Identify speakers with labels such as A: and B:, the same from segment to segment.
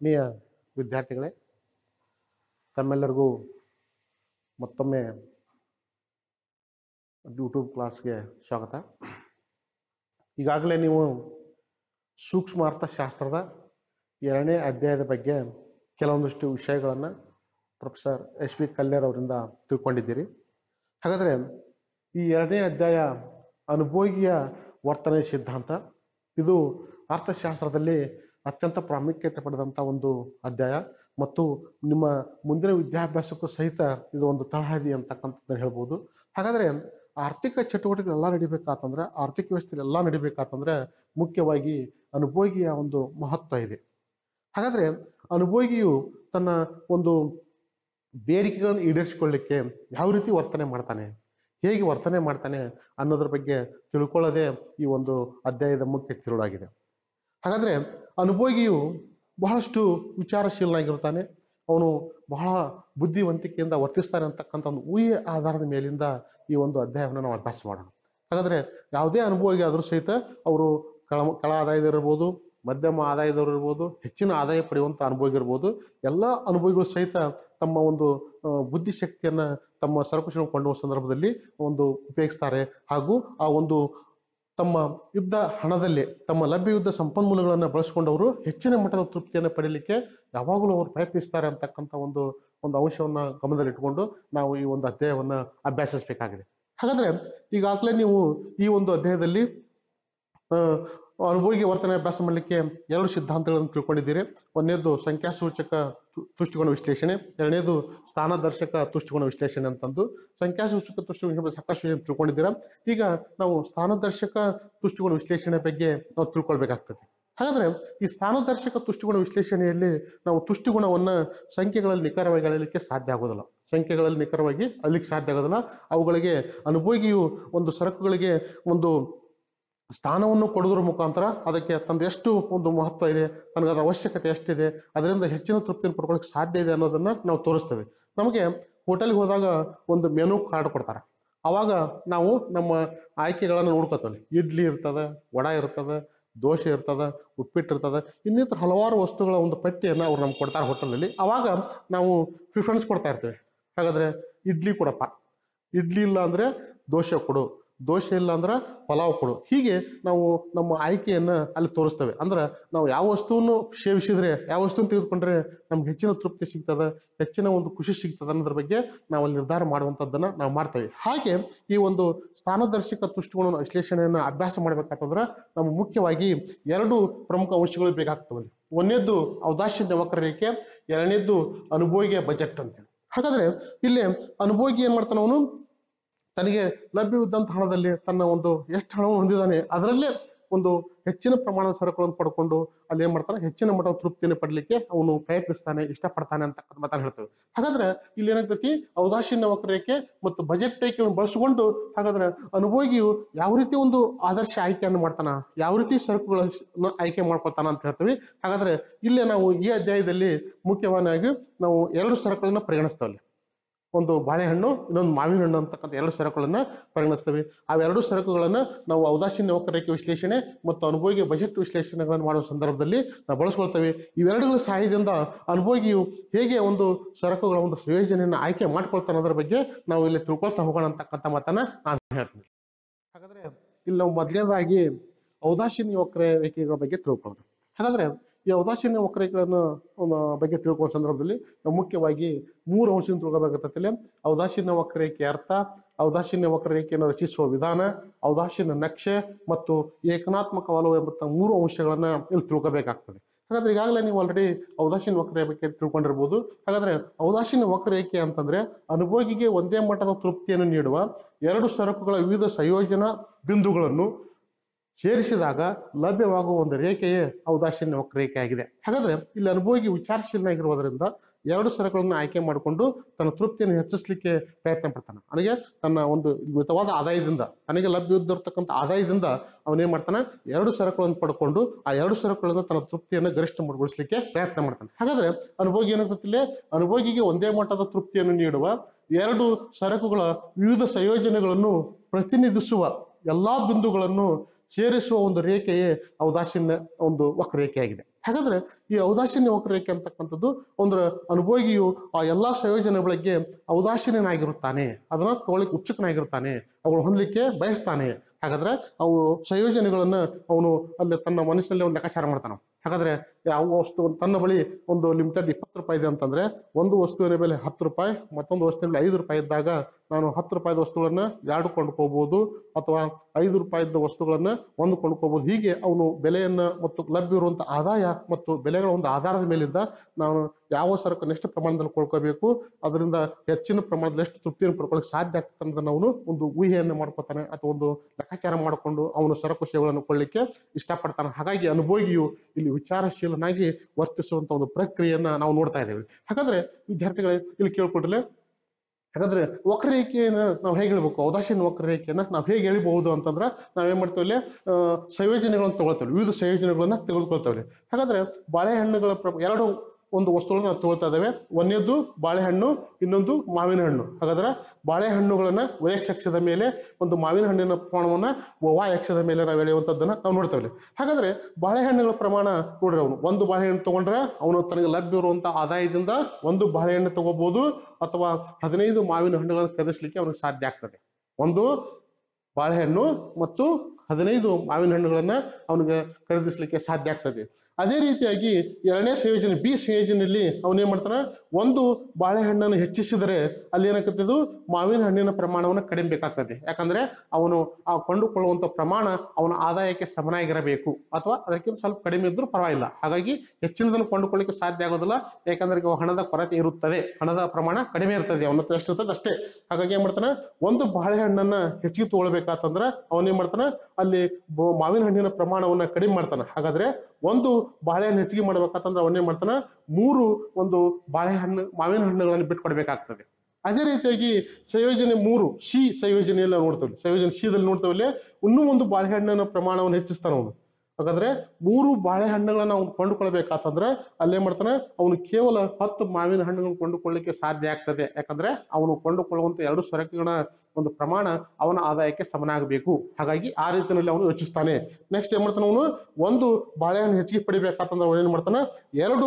A: ಆತ್ಮೀಯ ವಿದ್ಯಾರ್ಥಿಗಳೇ ತಮ್ಮೆಲ್ಲರಿಗೂ ಮತ್ತೊಮ್ಮೆ ಯೂಟ್ಯೂಬ್ ಕ್ಲಾಸ್ಗೆ ಸ್ವಾಗತ ಈಗಾಗಲೇ ನೀವು ಸೂಕ್ಷ್ಮ ಅರ್ಥಶಾಸ್ತ್ರದ ಎರಡನೇ ಅಧ್ಯಾಯದ ಬಗ್ಗೆ ಕೆಲವೊಂದಿಷ್ಟು ವಿಷಯಗಳನ್ನು ಪ್ರೊಫೆಸರ್ ಎಸ್ ವಿ ಕಲ್ಯಾರ್ ಅವರಿಂದ ತಿಳ್ಕೊಂಡಿದ್ದೀರಿ ಹಾಗಾದರೆ ಈ ಎರಡನೇ ಅಧ್ಯಾಯ ಅನುಭೋಗಿಯ ವರ್ತನೆ ಸಿದ್ಧಾಂತ ಇದು ಅರ್ಥಶಾಸ್ತ್ರದಲ್ಲಿ ಅತ್ಯಂತ ಪ್ರಾಮುಖ್ಯತೆ ಪಡೆದಂಥ ಒಂದು ಅಧ್ಯಾಯ ಮತ್ತು ನಿಮ್ಮ ಮುಂದಿನ ವಿದ್ಯಾಭ್ಯಾಸಕ್ಕೂ ಸಹಿತ ಇದು ಒಂದು ತಳಹದಿ ಅಂತಕ್ಕಂಥದ್ದನ್ನ ಹೇಳ್ಬೋದು ಹಾಗಾದರೆ ಆರ್ಥಿಕ ಚಟುವಟಿಕೆಗಳೆಲ್ಲ ನಡಿಬೇಕಾತಂದ್ರೆ ಆರ್ಥಿಕ ವ್ಯವಸ್ಥೆ ಎಲ್ಲ ನಡಿಬೇಕಾತಂದ್ರೆ ಮುಖ್ಯವಾಗಿ ಅನುಭೋಗಿಯ ಒಂದು ಮಹತ್ವ ಇದೆ ಹಾಗಾದ್ರೆ ಅನುಭೋಗಿಯು ತನ್ನ ಒಂದು ಬೇಡಿಕೆಗಳನ್ನು ಈಡೇರಿಸಿಕೊಳ್ಳಿಕ್ಕೆ ಯಾವ ರೀತಿ ವರ್ತನೆ ಮಾಡ್ತಾನೆ ಹೇಗೆ ವರ್ತನೆ ಮಾಡ್ತಾನೆ ಅನ್ನೋದ್ರ ಬಗ್ಗೆ ತಿಳ್ಕೊಳ್ಳೋದೇ ಈ ಒಂದು ಅಧ್ಯಾಯದ ಮುಖ್ಯ ತಿರುಳಾಗಿದೆ ಹಾಗಾದ್ರೆ ಅನುಭೋಗಿಯು ಬಹಳಷ್ಟು ವಿಚಾರಶೀಲನಾಗಿರ್ತಾನೆ ಅವನು ಬಹಳ ಬುದ್ಧಿವಂತಿಕೆಯಿಂದ ವರ್ತಿಸ್ತಾನೆ ಅಂತಕ್ಕಂಥ ಒಂದು ಊಹೆ ಆಧಾರದ ಮೇಲಿಂದ ಈ ಒಂದು ಅಧ್ಯಾಯವನ್ನು ನಾವು ಅಭ್ಯಾಸ ಮಾಡೋಣ ಹಾಗಾದ್ರೆ ಯಾವುದೇ ಅನುಭೋಗಿ ಆದರೂ ಸಹಿತ ಅವರು ಕೆಳ ಕೆಳ ಆದಾಯದಲ್ಲಿರ್ಬೋದು ಮಧ್ಯಮ ಆದಾಯದವರು ಇರ್ಬೋದು ಹೆಚ್ಚಿನ ಆದಾಯ ಪಡೆಯುವಂತ ಅನುಭೋಗಿ ಇರ್ಬೋದು ಎಲ್ಲ ಅನುಭವಿಗಳು ಸಹಿತ ತಮ್ಮ ಒಂದು ಬುದ್ಧಿಶಕ್ತಿಯನ್ನ ತಮ್ಮ ಸರಕು ಕೊಂಡುವ ಸಂದರ್ಭದಲ್ಲಿ ಒಂದು ಉಪಯೋಗಿಸ್ತಾರೆ ಹಾಗೂ ಆ ಒಂದು ತಮ್ಮ ಯುದ್ಧ ಹಣದಲ್ಲಿ ತಮ್ಮ ಲಭ್ಯವಿದ್ದ ಸಂಪನ್ಮೂಲಗಳನ್ನು ಬಳಸಿಕೊಂಡವರು ಹೆಚ್ಚಿನ ಮಟ್ಟದ ತೃಪ್ತಿಯನ್ನು ಪಡೀಲಿಕ್ಕೆ ಯಾವಾಗಲೂ ಅವರು ಪ್ರಯತ್ನಿಸ್ತಾರೆ ಅಂತಕ್ಕಂಥ ಒಂದು ಒಂದು ಅಂಶವನ್ನ ಗಮನದಲ್ಲಿಟ್ಟುಕೊಂಡು ನಾವು ಈ ಒಂದು ಅಧ್ಯಾಯವನ್ನ ಅಭ್ಯಾಸಿಸಬೇಕಾಗಿದೆ ಹಾಗಾದ್ರೆ ಈಗಾಗಲೇ ನೀವು ಈ ಒಂದು ಅಧ್ಯಾಯದಲ್ಲಿ ಅನುಭೋಗಿ ವರ್ತನೆ ಅಭ್ಯಾಸ ಮಾಡಲಿಕ್ಕೆ ಎರಡು ಸಿದ್ಧಾಂತಗಳನ್ನು ತಿಳ್ಕೊಂಡಿದ್ದೀರಿ ಒಂದನೇದು ಸಂಖ್ಯಾಸೂಚಕ ತುಷ್ಟಿಕೋನ ವಿಶ್ಲೇಷಣೆ ಎರಡನೇದು ಸ್ಥಾನದರ್ಶಕ ತುಷ್ಟಿಕೋನ ವಿಶ್ಲೇಷಣೆ ಅಂತಂದು ಸಂಖ್ಯಾಸೂಚಕ ತುಷ್ಟಿಕೋನ ಸಾಕಷ್ಟು ತಿಳ್ಕೊಂಡಿದ್ದೀರಾ ಈಗ ನಾವು ಸ್ಥಾನದರ್ಶಕ ತುಷ್ಟಿಕೋನ ವಿಶ್ಲೇಷಣೆ ಬಗ್ಗೆ ನಾವು ತಿಳ್ಕೊಳ್ಬೇಕಾಗ್ತದೆ ಹಾಗಾದ್ರೆ ಈ ಸ್ಥಾನದರ್ಶಕ ತುಷ್ಟಿಗುಣ ವಿಶ್ಲೇಷಣೆಯಲ್ಲಿ ನಾವು ತುಷ್ಟಿಗುಣವನ್ನ ಸಂಖ್ಯೆಗಳಲ್ಲಿ ನಿಖರವಾಗಿ ಅಳಲಿಕ್ಕೆ ಸಾಧ್ಯ ಆಗೋದಿಲ್ಲ ಸಂಖ್ಯೆಗಳಲ್ಲಿ ನಿಖರವಾಗಿ ಅಳಿಲಿಕ್ಕೆ ಸಾಧ್ಯ ಆಗೋದಿಲ್ಲ ಅವುಗಳಿಗೆ ಅನುಭೋಗಿಯು ಒಂದು ಸರಕುಗಳಿಗೆ ಒಂದು ಸ್ಥಾನವನ್ನು ಕೊಡುವುದರ ಮುಖಾಂತರ ಅದಕ್ಕೆ ತಂದ ಎಷ್ಟು ಒಂದು ಮಹತ್ವ ಇದೆ ತನಗೆ ಅದರ ಅವಶ್ಯಕತೆ ಎಷ್ಟಿದೆ ಅದರಿಂದ ಹೆಚ್ಚಿನ ತೃಪ್ತಿಯನ್ನು ಪಡ್ಕೊಳ್ಳೋಕೆ ಸಾಧ್ಯ ಇದೆ ಅನ್ನೋದನ್ನ ನಾವು ತೋರಿಸ್ತೇವೆ ನಮಗೆ ಹೋಟೆಲ್ಗೆ ಹೋದಾಗ ಒಂದು ಮೆನು ಕಾರ್ಡ್ ಕೊಡ್ತಾರೆ ಅವಾಗ ನಾವು ನಮ್ಮ ಆಯ್ಕೆಗಳನ್ನು ನೋಡ್ಕೋತೇವೆ ಇಡ್ಲಿ ಇರ್ತದೆ ವಡ ಇರ್ತದೆ ದೋಸೆ ಇರ್ತದ ಉಪ್ಪಿಟ್ಟು ಇರ್ತದ ಇನ್ನಿತರ ಹಲವಾರು ವಸ್ತುಗಳ ಒಂದು ಪಟ್ಟಿಯನ್ನು ಅವ್ರು ನಮ್ಗೆ ಕೊಡ್ತಾರೆ ಹೋಟೆಲಲ್ಲಿ ಅವಾಗ ನಾವು ಪ್ರಿಫರೆನ್ಸ್ ಕೊಡ್ತಾ ಇರ್ತೇವೆ ಹಾಗಾದ್ರೆ ಇಡ್ಲಿ ಕೊಡಪ್ಪ ಇಡ್ಲಿ ಇಲ್ಲ ಅಂದ್ರೆ ದೋಸೆ ಕೊಡು ದೋಸೆ ಇಲ್ಲ ಅಂದ್ರೆ ಪಲಾವ್ ಕೊಡು ಹೀಗೆ ನಾವು ನಮ್ಮ ಆಯ್ಕೆಯನ್ನ ಅಲ್ಲಿ ತೋರಿಸ್ತೇವೆ ಅಂದ್ರೆ ನಾವು ಯಾವ ವಸ್ತುವನ್ನು ಸೇವಿಸಿದ್ರೆ ಯಾವ ವಸ್ತುವನ್ನು ತೆಗೆದುಕೊಂಡ್ರೆ ನಮ್ಗೆ ಹೆಚ್ಚಿನ ತೃಪ್ತಿ ಸಿಗ್ತದ ಹೆಚ್ಚಿನ ಒಂದು ಖುಷಿ ಸಿಗ್ತದ ಅನ್ನೋದ್ರ ಬಗ್ಗೆ ನಾವು ಅಲ್ಲಿ ನಿರ್ಧಾರ ಮಾಡುವಂಥದ್ದನ್ನ ನಾವು ಮಾಡ್ತೇವೆ ಹಾಗೆ ಈ ಒಂದು ಸ್ಥಾನದರ್ಶಕ ತುಷ್ಟಿಗುಣ ವಿಶ್ಲೇಷಣೆಯನ್ನ ಅಭ್ಯಾಸ ಮಾಡ್ಬೇಕಾತಂದ್ರೆ ನಮ್ಗೆ ಮುಖ್ಯವಾಗಿ ಎರಡು ಪ್ರಮುಖ ಅಂಶಗಳು ಬೇಕಾಗ್ತವೆ ಒಂದನೇದ್ದು ಔದಾಸ್ಯ ವಕ್ರರೇಖೆ ಎರಡನೇದ್ದು ಅನುಭೋಗಿಯ ಬಜೆಟ್ ಅಂತೇಳಿ ಹಾಗಾದ್ರೆ ಇಲ್ಲಿ ಅನುಭೋಗಿ ಏನ್ ಮಾಡ್ತಾನ ಅವನು ತನಗೆ ಲಭ್ಯವಿದ್ದಂತ ಹಣದಲ್ಲಿ ತನ್ನ ಒಂದು ಎಷ್ಟು ಹಣವನ್ನು ಹೊಂದಿದ್ದಾನೆ ಅದರಲ್ಲೇ ಒಂದು ಹೆಚ್ಚಿನ ಪ್ರಮಾಣದ ಸರಕುಗಳನ್ನು ಪಡ್ಕೊಂಡು ಅಲ್ಲಿ ಏನ್ ಮಾಡ್ತಾನೆ ಹೆಚ್ಚಿನ ಮಟ್ಟದ ತೃಪ್ತಿಯನ್ನು ಪಡಲಿಕ್ಕೆ ಅವನು ಪ್ರಯತ್ನಿಸ್ತಾನೆ ಇಷ್ಟಪಡ್ತಾನೆ ಅಂತಕ್ಕಂಥ ಮಾತನ್ನು ಹೇಳ್ತೇವೆ ಹಾಗಾದ್ರೆ ಇಲ್ಲಿ ಏನಾಗ್ತೈತಿ ಔದಾಸೀನ್ಯ ವಕ್ರರೇಖೆ ಮತ್ತು ಬಜೆಟ್ ರೇಖೆಯನ್ನು ಬಳಸಿಕೊಂಡು ಹಾಗಾದ್ರೆ ಅನುಭೋಗಿಯು ಯಾವ ರೀತಿ ಒಂದು ಆದರ್ಶ ಆಯ್ಕೆಯನ್ನು ಮಾಡ್ತಾನ ಯಾವ ರೀತಿ ಸರಕುಗಳನ್ನ ಆಯ್ಕೆ ಮಾಡ್ಕೊತಾನ ಅಂತ ಹೇಳ್ತೀವಿ ಹಾಗಾದ್ರೆ ಇಲ್ಲೇ ನಾವು ಈ ಅಧ್ಯಾಯದಲ್ಲಿ ಮುಖ್ಯವಾಗಿ ನಾವು ಎರಡು ಸರಕುಗಳನ್ನ ಪರಿಗಣಿಸ್ತೇವೆ ಒಂದು ಬಾಳೆಹಣ್ಣು ಇನ್ನೊಂದು ಮಾವಿನ ಹಣ್ಣು ಅಂತಕ್ಕಂಥ ಎರಡು ಸರಕುಗಳನ್ನ ಪರಿಗಣಿಸ್ತೇವೆ ಅವೆರಡು ಸರಕುಗಳನ್ನ ನಾವು ಔದಾಸೀನ್ಯ ವಕ್ರರೇಖೆ ವಿಶ್ಲೇಷಣೆ ಮತ್ತು ಅನುಭೋಗಿ ಬಜೆಟ್ ವಿಶ್ಲೇಷಣೆಗಳನ್ನು ಮಾಡುವ ಸಂದರ್ಭದಲ್ಲಿ ನಾವು ಬಳಸ್ಕೊಳ್ತೇವೆ ಇವೆರಡುಗಳ ಸಹಾಯದಿಂದ ಅನುಭೋಗಿಯು ಹೇಗೆ ಒಂದು ಸರಕುಗಳ ಒಂದು ಸಂಯೋಜನೆಯನ್ನು ಆಯ್ಕೆ ಮಾಡ್ಕೊಳ್ತಾನೆ ಅನ್ನೋದ್ರ ಬಗ್ಗೆ ನಾವು ಇಲ್ಲಿ ತಿಳ್ಕೊಳ್ತಾ ಹೋಗೋಣ ಅಂತಕ್ಕಂಥ ಮಾತನ್ನ ನಾನು ಹೇಳ್ತೀನಿ ಹಾಗಾದ್ರೆ ಇಲ್ಲಿ ನಾವು ಮೊದಲನೇದಾಗಿ ಔದಾಸೀನ್ಯ ವಕ್ರರೇಖೆಗಳ ಬಗ್ಗೆ ತಿಳ್ಕೊಳ್ಳೋಣ ಹಾಗಾದ್ರೆ ಈ ಔದಾಸೀನ್ಯ ವಕ್ರರೇಖೆಗಳನ್ನು ಬಗ್ಗೆ ತಿಳ್ಕೊಳ್ಳೋ ಸಂದರ್ಭದಲ್ಲಿ ನಾವು ಮುಖ್ಯವಾಗಿ ಮೂರು ಅಂಶ ತಿಳ್ಕೋಬೇಕಾಗತ್ತಲ್ಲಿ ಔದಾಸೀನ್ಯ ವಕ್ರರೇಖೆ ಅರ್ಥ ಔದಾಸೀನ್ಯ ವಕ್ರರೇಖೆಯನ್ನು ರಚಿಸುವ ವಿಧಾನ ಔದಾಸೀನ್ಯ ನಕ್ಷೆ ಮತ್ತು ಏಕನಾತ್ಮಕ ಒಲವು ಎಂಬ ಮೂರು ಅಂಶಗಳನ್ನ ಇಲ್ಲಿ ತಿಳ್ಕೋಬೇಕಾಗ್ತದೆ ಹಾಗಾದ್ರೆ ಈಗಾಗಲೇ ನೀವು ಆಲ್ರೆಡಿ ಔದಾಸೀನ್ಯ ವಕ್ರರೇಖೆ ತಿಳ್ಕೊಂಡಿರ್ಬೋದು ಹಾಗಾದ್ರೆ ಔದಾಸೀನ್ಯ ವಕ್ರರೇಖೆ ಅಂತಂದ್ರೆ ಅನುಭೋಗಿಗೆ ಒಂದೇ ಮಟ್ಟದ ತೃಪ್ತಿಯನ್ನು ನೀಡುವ ಎರಡು ಸರಕುಗಳ ವಿವಿಧ ಸಂಯೋಜನಾ ಬಿಂದುಗಳನ್ನು ಸೇರಿಸಿದಾಗ ಲಭ್ಯವಾಗುವ ಒಂದು ರೇಖೆಯೇ ಔದಾಸೀನ್ಯ ವಕ್ರರೇಖೆ ಆಗಿದೆ ಹಾಗಾದ್ರೆ ಇಲ್ಲಿ ಅನುಭೋಗಿ ವಿಚಾರಶೀಲನಾಗಿರುವುದರಿಂದ ಎರಡು ಸರಕುಗಳನ್ನು ಆಯ್ಕೆ ಮಾಡಿಕೊಂಡು ತನ್ನ ತೃಪ್ತಿಯನ್ನು ಹೆಚ್ಚಿಸಲಿಕ್ಕೆ ಪ್ರಯತ್ನ ಪಡ್ತಾನೆ ಅವನಿಗೆ ತನ್ನ ಒಂದು ಮಿತವಾದ ಆದಾಯದಿಂದ ತನಗೆ ಲಭ್ಯವಿದ್ದಿರ್ತಕ್ಕಂಥ ಆದಾಯದಿಂದ ಅವನೇನ್ ಮಾಡ್ತಾನೆ ಎರಡು ಸರಕುಗಳನ್ನು ಪಡ್ಕೊಂಡು ಆ ಎರಡು ಸರಕುಗಳನ್ನು ತನ್ನ ತೃಪ್ತಿಯನ್ನು ಗರಿಷ್ಠಗೊಳಿಸಲಿಕ್ಕೆ ಪ್ರಯತ್ನ ಮಾಡ್ತಾನೆ ಹಾಗಾದ್ರೆ ಅನುಭೋಗಿ ಏನಾಗ್ತಿಲ್ಲ ಅನುಭೋಗಿಗೆ ಒಂದೇ ಮಟ್ಟದ ತೃಪ್ತಿಯನ್ನು ನೀಡುವ ಎರಡು ಸರಕುಗಳ ವಿವಿಧ ಸಂಯೋಜನೆಗಳನ್ನು ಪ್ರತಿನಿಧಿಸುವ ಎಲ್ಲಾ ಬಿಂದುಗಳನ್ನು ಸೇರಿಸುವ ಒಂದು ರೇಖೆಯೇ ಔದಾಸೀನ್ಯ ಒಂದು ವಕ್ರರೇಖೆಯಾಗಿದೆ ಹಾಗಾದ್ರೆ ಈ ಔದಾಸೀನ್ಯ ವಕ್ರರೇಖೆ ಅಂತಕ್ಕಂಥದ್ದು ಒಂದು ಅನುಭೋಗಿಯು ಆ ಎಲ್ಲಾ ಸಂಯೋಜನೆಗಳಿಗೆ ಔದಾಸೀನ್ಯನಾಗಿರುತ್ತಾನೆ ಅದನ್ನ ತಗೊಳ್ಳಿಕ್ಕೆ ಉತ್ಸುಕನಾಗಿರುತ್ತಾನೆ ಅವನು ಹೊಂದಲಿಕ್ಕೆ ಬಯಸ್ತಾನೆ ಹಾಗಾದ್ರೆ ಅವು ಸಂಯೋಜನೆಗಳನ್ನ ಅವನು ಅಲ್ಲಿ ತನ್ನ ಮನಸ್ಸಿನಲ್ಲಿ ಒಂದು ಲೆಕ್ಕಾಚಾರ ಮಾಡ್ತಾನೆ ಹಾಗಾದ್ರೆ ಯಾವ ವಸ್ತು ತನ್ನ ಬಳಿ ಒಂದು ಲಿಮಿಟೆಡ್ ಇಪ್ಪತ್ತು ರೂಪಾಯಿ ಇದೆ ಅಂತಂದ್ರೆ ಒಂದು ವಸ್ತುವಿನ ಬೆಲೆ ಹತ್ತು ರೂಪಾಯಿ ಮತ್ತೊಂದು ವಸ್ತುವಿನ ಬೆಲೆ ಐದು ರೂಪಾಯಿ ಇದ್ದಾಗ ನಾನು ಹತ್ತು ರೂಪಾಯಿದ ವಸ್ತುಗಳನ್ನ ಎರಡು ಕೊಂಡ್ಕೋಬಹುದು ಅಥವಾ ಐದು ರೂಪಾಯಿದ ವಸ್ತುಗಳನ್ನ ಒಂದು ಕೊಂಡ್ಕೋಬಹುದು ಹೀಗೆ ಅವನು ಬೆಲೆಯನ್ನ ಮತ್ತು ಲಭ್ಯ ಇರುವಂತ ಆದಾಯ ಮತ್ತು ಬೆಲೆಗಳ ಒಂದು ಆಧಾರದ ಮೇಲಿಂದ ನಾನು ಯಾವ ಸರಕನ್ನು ಎಷ್ಟು ಪ್ರಮಾಣದಲ್ಲಿ ಕೊಳ್ಕೋಬೇಕು ಅದರಿಂದ ಹೆಚ್ಚಿನ ಪ್ರಮಾಣದಲ್ಲಿ ಎಷ್ಟು ತೃಪ್ತಿಯನ್ನು ಪಡ್ಕೊಳ್ಳೋಕೆ ಸಾಧ್ಯ ಆಗ್ತದೆ ಅನ್ನೋದನ್ನ ಅವನು ಒಂದು ಊಹೆಯನ್ನು ಮಾಡ್ಕೊತಾನೆ ಅಥವಾ ಒಂದು ಲೆಕ್ಕಾಚಾರ ಮಾಡಿಕೊಂಡು ಅವನು ಸರಕು ಸೇವೆಗಳನ್ನು ಕೊಳ್ಳಿಕ್ಕೆ ಇಷ್ಟಪಡ್ತಾನೆ ಹಾಗಾಗಿ ಅನುಭೋಗಿಯು ಇಲ್ಲಿ ವಿಚಾರಶೀಲನಾಗಿ ವರ್ತಿಸುವಂತ ಒಂದು ಪ್ರಕ್ರಿಯೆಯನ್ನ ನಾವು ನೋಡ್ತಾ ಇದ್ದೇವೆ ಹಾಗಾದ್ರೆ ವಿದ್ಯಾರ್ಥಿಗಳೇ ಇಲ್ಲಿ ಕೇಳ್ಕೊಡ್ಲೆ ಹಾಗಾದ್ರೆ ವಕ್ರರೇಖೆಯನ್ನ ನಾವು ಹೇಗೆ ಹೇಳ್ಬೇಕು ಔದಾಸೀನ ವಕ್ರರೇಖೆಯನ್ನ ನಾವು ಹೇಗೆ ಎಳಿಬಹುದು ಅಂತಂದ್ರೆ ನಾವೇನ್ ಮಾಡ್ತೇವೆ ಇಲ್ಲಿ, ಆ, ಸಂಯೋಜನೆಗಳನ್ನ ತಗೊಳ್ತೇವೆ ವಿವಿಧ ಸಂಯೋಜನೆಗಳನ್ನ ತೆಗೆದುಕೊಳ್ತೇವೆ ಹಾಗಾದ್ರೆ ಬಾಳೆಹಣ್ಣುಗಳ ಪ್ರ- ಎರಡು ಒಂದು ವಸ್ತುಗಳನ್ನ ನಾವು ತಗೊಳ್ತಾ ಇದ್ದೇವೆ ಒಂದನೇದ್ದು ಬಾಳೆಹಣ್ಣು ಇನ್ನೊಂದು ಮಾವಿನ ಹಣ್ಣು ಹಾಗಾದ್ರೆ ಬಾಳೆಹಣ್ಣುಗಳನ್ನ ವೈಎಕ್ಸ್ ಅಕ್ಷದ ಮೇಲೆ ಒಂದು ಮಾವಿನ ಹಣ್ಣಿನ ಪ್ರಮಾಣವನ್ನ ವೈ ಅಕ್ಷದ ಮೇಲೆ ನಾವು ಎಳೆಯುವಂತದ್ದನ್ನ ನಾವು ನೋಡ್ತೇವೆ ಹಾಗಾದ್ರೆ ಬಾಳೆಹಣ್ಣುಗಳ ಪ್ರಮಾಣ ನೋಡ್ರಿ ಅವನು ಒಂದು ಬಾಳೆಹಣ್ಣು ತಗೊಂಡ್ರೆ ಅವನು ತನಗೆ ಲಭ್ಯ ಇರುವಂತ ಆದಾಯದಿಂದ ಒಂದು ಬಾಳೆಹಣ್ಣು ತಗೋಬಹುದು ಅಥವಾ ಹದಿನೈದು ಮಾವಿನ ಹಣ್ಣುಗಳನ್ನು ಖರೀದಿಸಲಿಕ್ಕೆ ಅವನಿಗೆ ಸಾಧ್ಯ ಆಗ್ತದೆ ಒಂದು ಬಾಳೆಹಣ್ಣು ಮತ್ತು ಹದಿನೈದು ಮಾವಿನ ಹಣ್ಣುಗಳನ್ನ ಅವನಿಗೆ ಖರೀದಿಸಲಿಕ್ಕೆ ಸಾಧ್ಯ ಆಗ್ತದೆ ಅದೇ ರೀತಿಯಾಗಿ ಎರಡನೇ ಸಂಯೋಜನೆ ಬಿ ಸಂಯೋಜನೆಯಲ್ಲಿ ಅವನೇನ್ ಮಾಡ್ತಾನ ಒಂದು ಬಾಳೆಹಣ್ಣನ್ನು ಹೆಚ್ಚಿಸಿದರೆ ಅಲ್ಲಿ ಏನಾಗ್ತದೆ ಇದು ಮಾವಿನ ಹಣ್ಣಿನ ಪ್ರಮಾಣವನ್ನು ಕಡಿಮೆ ಬೇಕಾಗ್ತದೆ ಯಾಕಂದ್ರೆ ಅವನು ಆ ಕೊಂಡುಕೊಳ್ಳುವಂತ ಪ್ರಮಾಣ ಅವನ ಆದಾಯಕ್ಕೆ ಸಮನಾಗಿರಬೇಕು ಅಥವಾ ಅದಕ್ಕಿಂತ ಸ್ವಲ್ಪ ಕಡಿಮೆ ಇದ್ರೂ ಪರವಾಗಿಲ್ಲ ಹಾಗಾಗಿ ಹೆಚ್ಚಿನದನ್ನು ಕೊಂಡುಕೊಳ್ಳಿಕ್ಕೆ ಸಾಧ್ಯ ಆಗೋದಿಲ್ಲ ಯಾಕಂದ್ರೆ ಈಗ ಹಣದ ಕೊರತೆ ಇರುತ್ತದೆ ಹಣದ ಪ್ರಮಾಣ ಕಡಿಮೆ ಇರ್ತದೆ ಅವನ ಹತ್ರ ಎಷ್ಟಿರ್ತದೆ ಅಷ್ಟೇ ಹಾಗಾಗಿ ಏನ್ ಮಾಡ್ತಾನ ಒಂದು ಬಾಳೆಹಣ್ಣನ್ನ ಹೆಚ್ಚಿಗೆ ತಗೊಳ್ಬೇಕಂತಂದ್ರ ಅವನೇನ್ ಮಾಡ್ತಾನ ಅಲ್ಲಿ ಬ- ಮಾವಿನ ಹಣ್ಣಿನ ಪ್ರಮಾಣವನ್ನ ಕಡಿಮೆ ಮಾಡ್ತಾನ ಹಾಗಾದ್ರೆ ಒಂದು ಬಾಳೆಹಣ್ಣು ಹೆಚ್ಚಿಗೆ ಮಾಡ್ಬೇಕಂತಂದ್ರೆ ಅವನೇನ್ ಮಾಡ್ತಾನ ಮೂರು ಒಂದು ಬಾಳೆಹಣ್ಣು ಮಾವಿನ ಹಣ್ಣುಗಳನ್ನು ಬಿಟ್ಕೊಡ್ಬೇಕಾಗ್ತದೆ ಅದೇ ರೀತಿಯಾಗಿ ಸಂಯೋಜನೆ ಮೂರು ಸಿ ಸಂಯೋಜನೆಯಲ್ಲಿ ನಾವು ನೋಡ್ತೇವೆ ಸಂಯೋಜನೆ ಸಿದಲ್ಲಿ ನೋಡ್ತೇವೆ ಇನ್ನೂ ಒಂದು ಬಾಳೆಹಣ್ಣಿನ ಪ್ರಮಾಣವನ್ನು ಹೆಚ್ಚಿಸ್ತಾನ ಅವನು ಹಾಗಾದ್ರೆ ಮೂರು ಬಾಳೆಹಣ್ಣುಗಳನ್ನ ಅವ್ನು ಕೊಂಡುಕೊಳ್ಬೇಕಾತಂದ್ರೆ ಅಲ್ಲೇನ್ ಮಾಡ್ತಾನೆ ಅವನು ಕೇವಲ ಹತ್ತು ಮಾವಿನ ಹಣ್ಣುಗಳನ್ನು ಕೊಂಡುಕೊಳ್ಳಿಕ್ಕೆ ಸಾಧ್ಯ ಆಗ್ತದೆ ಯಾಕಂದ್ರೆ ಅವನು ಕೊಂಡುಕೊಳ್ಳುವಂತ ಎರಡು ಸರಕುಗಳ ಒಂದು ಪ್ರಮಾಣ ಅವನ ಆದಾಯಕ್ಕೆ ಸಮನಾಗಬೇಕು ಹಾಗಾಗಿ ಆ ರೀತಿಯಲ್ಲಿ ಅವನು ಯೋಚಿಸ್ತಾನೆ ನೆಕ್ಸ್ಟ್ ಏನ್ ಮಾಡ್ತಾನೆ ಅವನು ಒಂದು ಬಾಳೆಹಣ್ಣು ಹೆಚ್ಚಿಗೆ ಪಡಿಬೇಕಾತಂದ್ರೆ ಅವನು ಏನ್ ಮಾಡ್ತಾನೆ ಎರಡು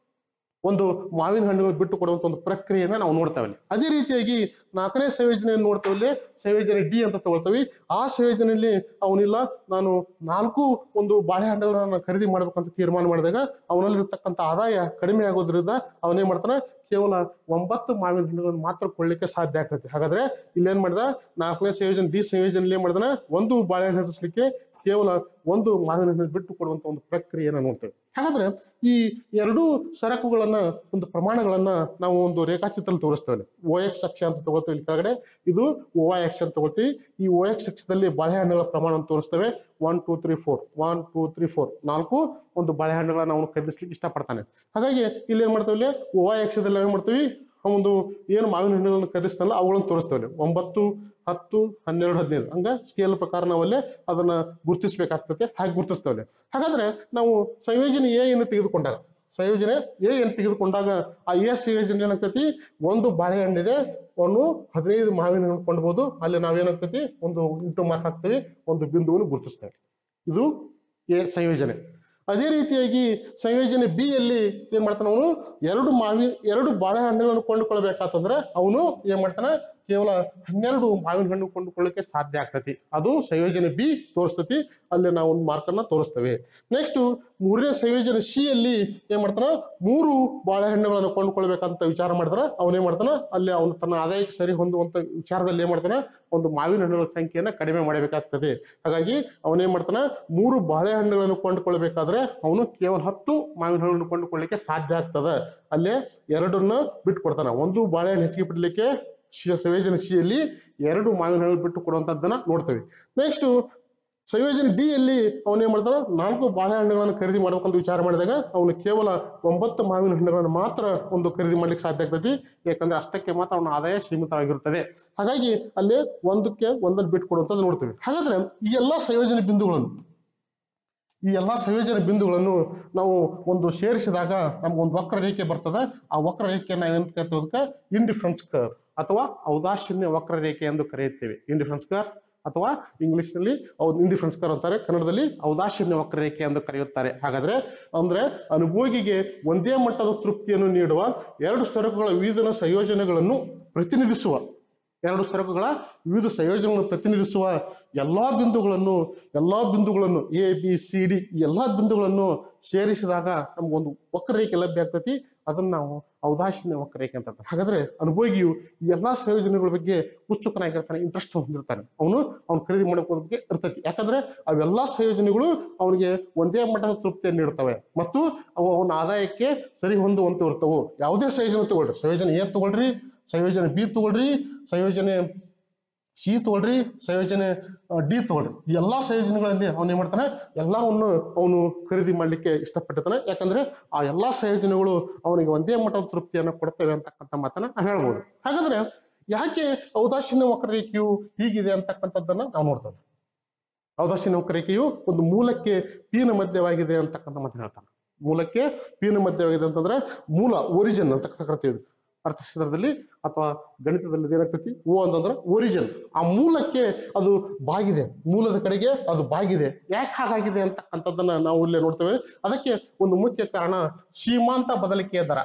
A: ಒಂದು ಮಾವಿನ ಹಣ್ಣುಗಳು ಬಿಟ್ಟು ಕೊಡುವಂತ ಒಂದು ಪ್ರಕ್ರಿಯೆಯನ್ನ ನಾವು ನೋಡ್ತೇವೆ ಅಲ್ಲಿ. ಅದೇ ರೀತಿಯಾಗಿ ನಾಲ್ಕನೇ ಸಂಯೋಜನೆಯನ್ನು ನೋಡ್ತೇವೆ ಇಲ್ಲಿ, ಸಂಯೋಜನೆ ಡಿ ಅಂತ ತಗೊಳ್ತೇವೆ ಆ ಸಂಯೋಜನೆಯಲ್ಲಿ ಅವನಿಲ್ಲ ನಾನು ನಾಲ್ಕು ಒಂದು ಬಾಳೆಹಣ್ಣುಗಳನ್ನ ಖರೀದಿ ಮಾಡ್ಬೇಕಂತ ತೀರ್ಮಾನ ಮಾಡಿದಾಗ ಅವನಲ್ಲಿ ಇರ್ತಕ್ಕಂಥ ಆದಾಯ ಕಡಿಮೆ ಆಗೋದ್ರಿಂದ ಅವನೇನ್ ಮಾಡ್ತಾನೆ ಕೇವಲ ಒಂಬತ್ತು ಮಾವಿನ ಹಣ್ಣುಗಳನ್ನು ಮಾತ್ರ ಕೊಳ್ಳಿಕ್ಕೆ ಸಾಧ್ಯ ಆಗ್ತದೆ ಹಾಗಾದ್ರೆ ಇಲ್ಲೇನ್ ಮಾಡ್ದ ನಾಲ್ಕನೇ ಸಂಯೋಜನೆ ಡಿ ಸಂಯೋಜನೆಯಲ್ಲಿ ಏನ್ ಮಾಡ್ದಾನ ಒಂದು ಬಾಳೆಹಣ್ಣು ಹೆಚ್ಚಿಸ್ಲಿಕ್ಕೆ ಕೇವಲ ಒಂದು ಮಾವಿನ ಹಣ್ಣು ಬಿಟ್ಟು ಕೊಡುವಂತ ಒಂದು ಪ್ರಕ್ರಿಯೆಯನ್ನ ನೋಡ್ತೇವೆ ಹಾಗಾದ್ರೆ ಈ ಎರಡೂ ಸರಕುಗಳನ್ನ ಒಂದು ಪ್ರಮಾಣಗಳನ್ನ ನಾವು ಒಂದು ರೇಖಾಚಿತ್ರದಲ್ಲಿ ತೋರಿಸ್ತೇವೆ ಓ ಎಕ್ಸ್ ಅಕ್ಷ ಅಂತ ತಗೊಳ್ತೇವೆ ಇಲ್ಲಿ ಕೆಳಗಡೆ ಇದು ಓ ವೈ ಅಕ್ಷ ಅಂತ ತಗೊಳ್ತೀವಿ ಈ ಓ ಎಕ್ಸ್ ಅಕ್ಷದಲ್ಲಿ ಬಾಳೆಹಣ್ಣುಗಳ ಪ್ರಮಾಣವನ್ನು ತೋರಿಸ್ತೇವೆ one two three four one two three four ನಾಲ್ಕು ಒಂದು ಬಾಳೆಹಣ್ಣುಗಳನ್ನ ಅವನು ಖರೀದಿಸ್ಲಿಕ್ಕೆ ಇಷ್ಟಪಡ್ತಾನೆ ಹಾಗಾಗಿ ಇಲ್ಲಿ ಏನ್ ಮಾಡ್ತೇವೆ ಇಲ್ಲಿ ಓ ವೈ ಅಕ್ಷದಲ್ಲಿ ಏನ್ ಮಾಡ್ತೀವಿ ಆ ಒಂದು ಏನು ಮಾವಿನ ಹಣ್ಣುಗಳನ್ನು ಖರೀದಿಸ್ತಾನಲ್ಲ ಅವುಗಳನ್ನು ತೋರಿಸ್ತೇವೆ ಒಂಬತ್ತು ಹತ್ತು ಹನ್ನೆರಡು ಹದಿನೈದು ಹಂಗ ಸ್ಕೇಲ್ ಪ್ರಕಾರ ನಾವಲ್ಲೇ ಅದನ್ನ ಗುರುತಿಸ್ಬೇಕಾಗ್ತದೆ ಹಾಗೆ ಗುರುತಿಸ್ತೇವೆ ಹಾಗಾದ್ರೆ ನಾವು ಸಂಯೋಜನೆ ಎ ಅನ್ನು ತೆಗೆದುಕೊಂಡಾಗ ಸಂಯೋಜನೆ ಎ ಅನ್ನು ತೆಗೆದುಕೊಂಡಾಗ ಆ ಎ ಸಂಯೋಜನೆ ಏನಾಗ್ತೈತಿ ಒಂದು ಬಾಳೆಹಣ್ಣಿದೆ ಒಂದು ಹದಿನೈದು ಮಾವಿನ ಹಣ್ಣು ಕೊಂಡ್ಬೋದು ಅಲ್ಲಿ ನಾವೇನಾಗ್ತೈತಿ ಒಂದು ಇಂಟು ಮಾರ್ಕ್ ಹಾಕ್ತೀವಿ ಒಂದು ಬಿಂದುವನ್ನು ಗುರುತಿಸ್ತೇವೆ ಇದು ಎ ಸಂಯೋಜನೆ ಅದೇ ರೀತಿಯಾಗಿ ಸಂಯೋಜನೆ ಬಿ ಯಲ್ಲಿ ಏನ್ ಮಾಡ್ತಾನೆ ಅವನು ಎರಡು ಮಾವಿ ಎರಡು ಬಾಳೆಹಣ್ಣುಗಳನ್ನು ಕೊಂಡುಕೊಳ್ಬೇಕಾತಂದ್ರೆ ಅವನು ಏನ್ ಮಾಡ್ತಾನೆ ಕೇವಲ ಹನ್ನೆರಡು ಮಾವಿನ ಹಣ್ಣು ಕೊಂಡುಕೊಳ್ಳಿಕ್ಕೆ ಸಾಧ್ಯ ಆಗ್ತತಿ ಅದು ಸಂಯೋಜನೆ ಬಿ ತೋರಿಸ್ತತಿ ಅಲ್ಲಿ ನಾವು ಒಂದು ಮಾರ್ಕ್ ಅನ್ನ ತೋರಿಸ್ತೇವೆ ನೆಕ್ಸ್ಟ್ ಮೂರನೇ ಸಂಯೋಜನೆ ಸಿ ಯಲ್ಲಿ ಏನ್ ಮಾಡ್ತಾನ ಮೂರು ಬಾಳೆಹಣ್ಣುಗಳನ್ನು ಕೊಂಡುಕೊಳ್ಬೇಕಂತ ವಿಚಾರ ಮಾಡಿದ್ರೆ ಅವನೇನ್ ಮಾಡ್ತಾನ ಅಲ್ಲಿ ಅವನು ತನ್ನ ಆದಾಯಕ್ಕೆ ಸರಿ ಹೊಂದುವಂತ ವಿಚಾರದಲ್ಲಿ ಏನ್ ಮಾಡ್ತಾನ ಒಂದು ಮಾವಿನ ಹಣ್ಣುಗಳ ಸಂಖ್ಯೆಯನ್ನ ಕಡಿಮೆ ಮಾಡಬೇಕಾಗ್ತದೆ ಹಾಗಾಗಿ ಅವನೇನ್ ಮಾಡ್ತಾನ ಮೂರು ಬಾಳೆಹಣ್ಣುಗಳನ್ನು ಕೊಂಡುಕೊಳ್ಬೇಕಾದ್ರೆ ಅವನು ಕೇವಲ ಹತ್ತು ಮಾವಿನ ಹಣ್ಣನ್ನು ಕೊಂಡುಕೊಳ್ಳಿಕ್ಕೆ ಸಾಧ್ಯ ಆಗ್ತದೆ ಅಲ್ಲೇ ಎರಡನ್ನ ಬಿಟ್ಟು ಕೊಡ್ತಾನ ಒಂದು ಬಾಳೆಹಣ್ಣು ಹೆಚ್ಚಿಗೆ ಬಿಡ್ಲಿಕ್ಕೆ ಶಿ- ಸಂಯೋಜನೆ ಸಿಯಲ್ಲಿ ಎರಡು ಮಾವಿನ ಹಣ್ಣು ಬಿಟ್ಟು ಕೊಡುವಂತದ್ದನ್ನ ನೋಡ್ತೇವೆ ನೆಕ್ಸ್ಟ್ ಸಂಯೋಜನೆ ಡಿ ಯಲ್ಲಿ ಅವನು ಏನ್ ಮಾಡ್ತಾನ ನಾಲ್ಕು ಬಾಳೆಹಣ್ಣುಗಳನ್ನು ಖರೀದಿ ಮಾಡ್ಬೇಕಂತ ವಿಚಾರ ಮಾಡಿದಾಗ ಅವನು ಕೇವಲ ಒಂಬತ್ತು ಮಾವಿನ ಹಣ್ಣುಗಳನ್ನು ಮಾತ್ರ ಒಂದು ಖರೀದಿ ಮಾಡ್ಲಿಕ್ಕೆ ಸಾಧ್ಯ ಆಗ್ತದೆ ಯಾಕಂದ್ರೆ ಅಷ್ಟಕ್ಕೆ ಮಾತ್ರ ಅವನ ಆದಾಯ ಸೀಮಿತವಾಗಿರುತ್ತದೆ ಹಾಗಾಗಿ ಅಲ್ಲಿ ಒಂದಕ್ಕೆ ಒಂದನ್ನು ಬಿಟ್ಟು ಕೊಡುವಂತದ್ದು ನೋಡ್ತೇವೆ ಹಾಗಾದ್ರೆ ಈ ಎಲ್ಲಾ ಸಂಯೋಜನೆ ಬಿಂದುಗಳನ್ನು ಈ ಎಲ್ಲಾ ಸಂಯೋಜನೆ ಬಿಂದುಗಳನ್ನು ನಾವು ಒಂದು ಸೇರಿಸಿದಾಗ ನಮ್ಗೊಂದು ವಕ್ರರೇಖೆ ಬರ್ತದೆ ಆ ವಕ್ರರೇಖೆಯನ್ನು ಏನಂತ ಕರಿತೀವಿ ಅದಕ್ಕೆ ಇಂಡಿಫರೆನ್ಸ್ ಕರ್ ಅಥವಾ ಔದಾಸೀನ್ಯ ವಕ್ರರೇಖೆ ಎಂದು ಕರೆಯುತ್ತೇವೆ ಇಂಡಿಫರೆನ್ಸ್ ಕರ್ ಅಥವಾ ಇಂಗ್ಲಿಷ್ ನಲ್ಲಿ ಇಂಡಿಫರೆನ್ಸ್ ಕರ್ ಅಂತಾರೆ ಕನ್ನಡದಲ್ಲಿ ಔದಾಸೀನ್ಯ ವಕ್ರರೇಖೆ ಎಂದು ಕರೆಯುತ್ತಾರೆ ಹಾಗಾದ್ರೆ ಅಂದ್ರೆ ಅನುಭೋಗಿಗೆ ಒಂದೇ ಮಟ್ಟದ ತೃಪ್ತಿಯನ್ನು ನೀಡುವ ಎರಡು ಸರಕುಗಳ ವಿವಿಧ ಸಂಯೋಜನೆಗಳನ್ನು ಪ್ರತಿನಿಧಿಸುವ ಎರಡು ಸರಕುಗಳ ವಿವಿಧ ಸಂಯೋಜನೆಗಳನ್ನು ಪ್ರತಿನಿಧಿಸುವ ಎಲ್ಲಾ ಬಿಂದುಗಳನ್ನು ಎಲ್ಲಾ ಬಿಂದುಗಳನ್ನು ಎ ಬಿ ಸಿ ಡಿ ಈ ಎಲ್ಲಾ ಬಿಂದುಗಳನ್ನು ಸೇರಿಸಿದಾಗ ನಮಗೊಂದು ವಕ್ರರೇಖೆ ಲಭ್ಯ ಆಗ್ತೈತಿ ಅದನ್ನ ನಾವು ಔದಾಸೀನ್ಯ ವಕ್ರರೇಖೆ ಅಂತ ಅಂತಾರೆ. ಹಾಗಾದ್ರೆ ಅನುಭೋಗಿಯು ಈ ಎಲ್ಲಾ ಸಂಯೋಜನೆಗಳ ಬಗ್ಗೆ ಉತ್ಸುಕನಾಗಿರ್ತಾನೆ ಇಂಟ್ರೆಸ್ಟ್ ಹೊಂದಿರ್ತಾನೆ ಅವನು ಅವ್ನು ಖರೀದಿ ಮಾಡೋಕೆ ಬಗ್ಗೆ ಇರ್ತೈತಿ ಯಾಕಂದ್ರೆ ಅವೆಲ್ಲಾ ಸಂಯೋಜನೆಗಳು ಅವನಿಗೆ ಒಂದೇ ಮಟ್ಟದ ತೃಪ್ತಿಯನ್ನು ನೀಡ್ತವೆ ಮತ್ತು ಅವು ಅವನ ಆದಾಯಕ್ಕೆ ಸರಿ ಹೊಂದುವಂತೆ ಇರ್ತವು ಯಾವುದೇ ಸಂಯೋಜನೆ ತಗೊಳ್ರಿ ಸಂಯೋಜನೆ ಏನ್ ತಗೊಳ್ರಿ ಸಂಯೋಜನೆ ಬಿ ತಗೊಳ್ರಿ ಸಂಯೋಜನೆ ಸಿ ತಗೊಳ್ರಿ ಸಂಯೋಜನೆ ಡಿ ತಗೊಳ್ರಿ ಈ ಎಲ್ಲಾ ಸಂಯೋಜನೆಗಳಲ್ಲಿ ಅವನು ಏನ್ ಮಾಡ್ತಾನೆ ಎಲ್ಲವನ್ನು ಅವನು ಖರೀದಿ ಮಾಡ್ಲಿಕ್ಕೆ ಇಷ್ಟಪಟ್ಟಿರ್ತಾನೆ ಯಾಕಂದ್ರೆ ಆ ಎಲ್ಲಾ ಸಂಯೋಜನೆಗಳು ಅವನಿಗೆ ಒಂದೇ ಮಟ್ಟದ ತೃಪ್ತಿಯನ್ನು ಕೊಡ್ತವೆ ಅಂತಕ್ಕಂಥ ಮಾತನ್ನ ನಾವು ಹೇಳ್ಬೋದು ಹಾಗಾದ್ರೆ ಯಾಕೆ ಔದಾಸೀನ್ಯ ವಕ್ರರೇಖೆಯು ಹೀಗಿದೆ ಅಂತಕ್ಕಂಥದ್ದನ್ನ ನಾವು ನೋಡ್ತೇವೆ ಔದಾಸೀನ್ಯ ವಕ್ರರೇಖೆಯು ಒಂದು ಮೂಲಕ್ಕೆ ಪೀನ ಮಧ್ಯವಾಗಿದೆ ಅಂತಕ್ಕಂಥ ಮಾತನ್ನ ಹೇಳ್ತಾನೆ ಮೂಲಕ್ಕೆ ಪೀನ ಮಧ್ಯವಾಗಿದೆ ಅಂತಂದ್ರೆ ಮೂಲ ಒರಿಜಿನ್ ಅಂತ ಕರಿತೀವಿ ಅರ್ಥಶಾಸ್ತ್ರದಲ್ಲಿ ಅಥವಾ ಗಣಿತದಲ್ಲಿ ಏನಾಗ್ತೈತಿ ಓ ಅಂತಂದ್ರೆ ಒರಿಜಿನ್ ಆ ಮೂಲಕ್ಕೆ ಅದು ಬಾಗಿದೆ ಮೂಲದ ಕಡೆಗೆ ಅದು ಬಾಗಿದೆ ಯಾಕೆ ಹಾಗಾಗಿದೆ ಅಂತಕ್ಕಂಥದ್ದನ್ನ ನಾವು ಇಲ್ಲೇ ನೋಡ್ತೇವೆ ಅದಕ್ಕೆ ಒಂದು ಮುಖ್ಯ ಕಾರಣ ಸೀಮಾಂತ ಬದಲಿಕೆಯ ದರ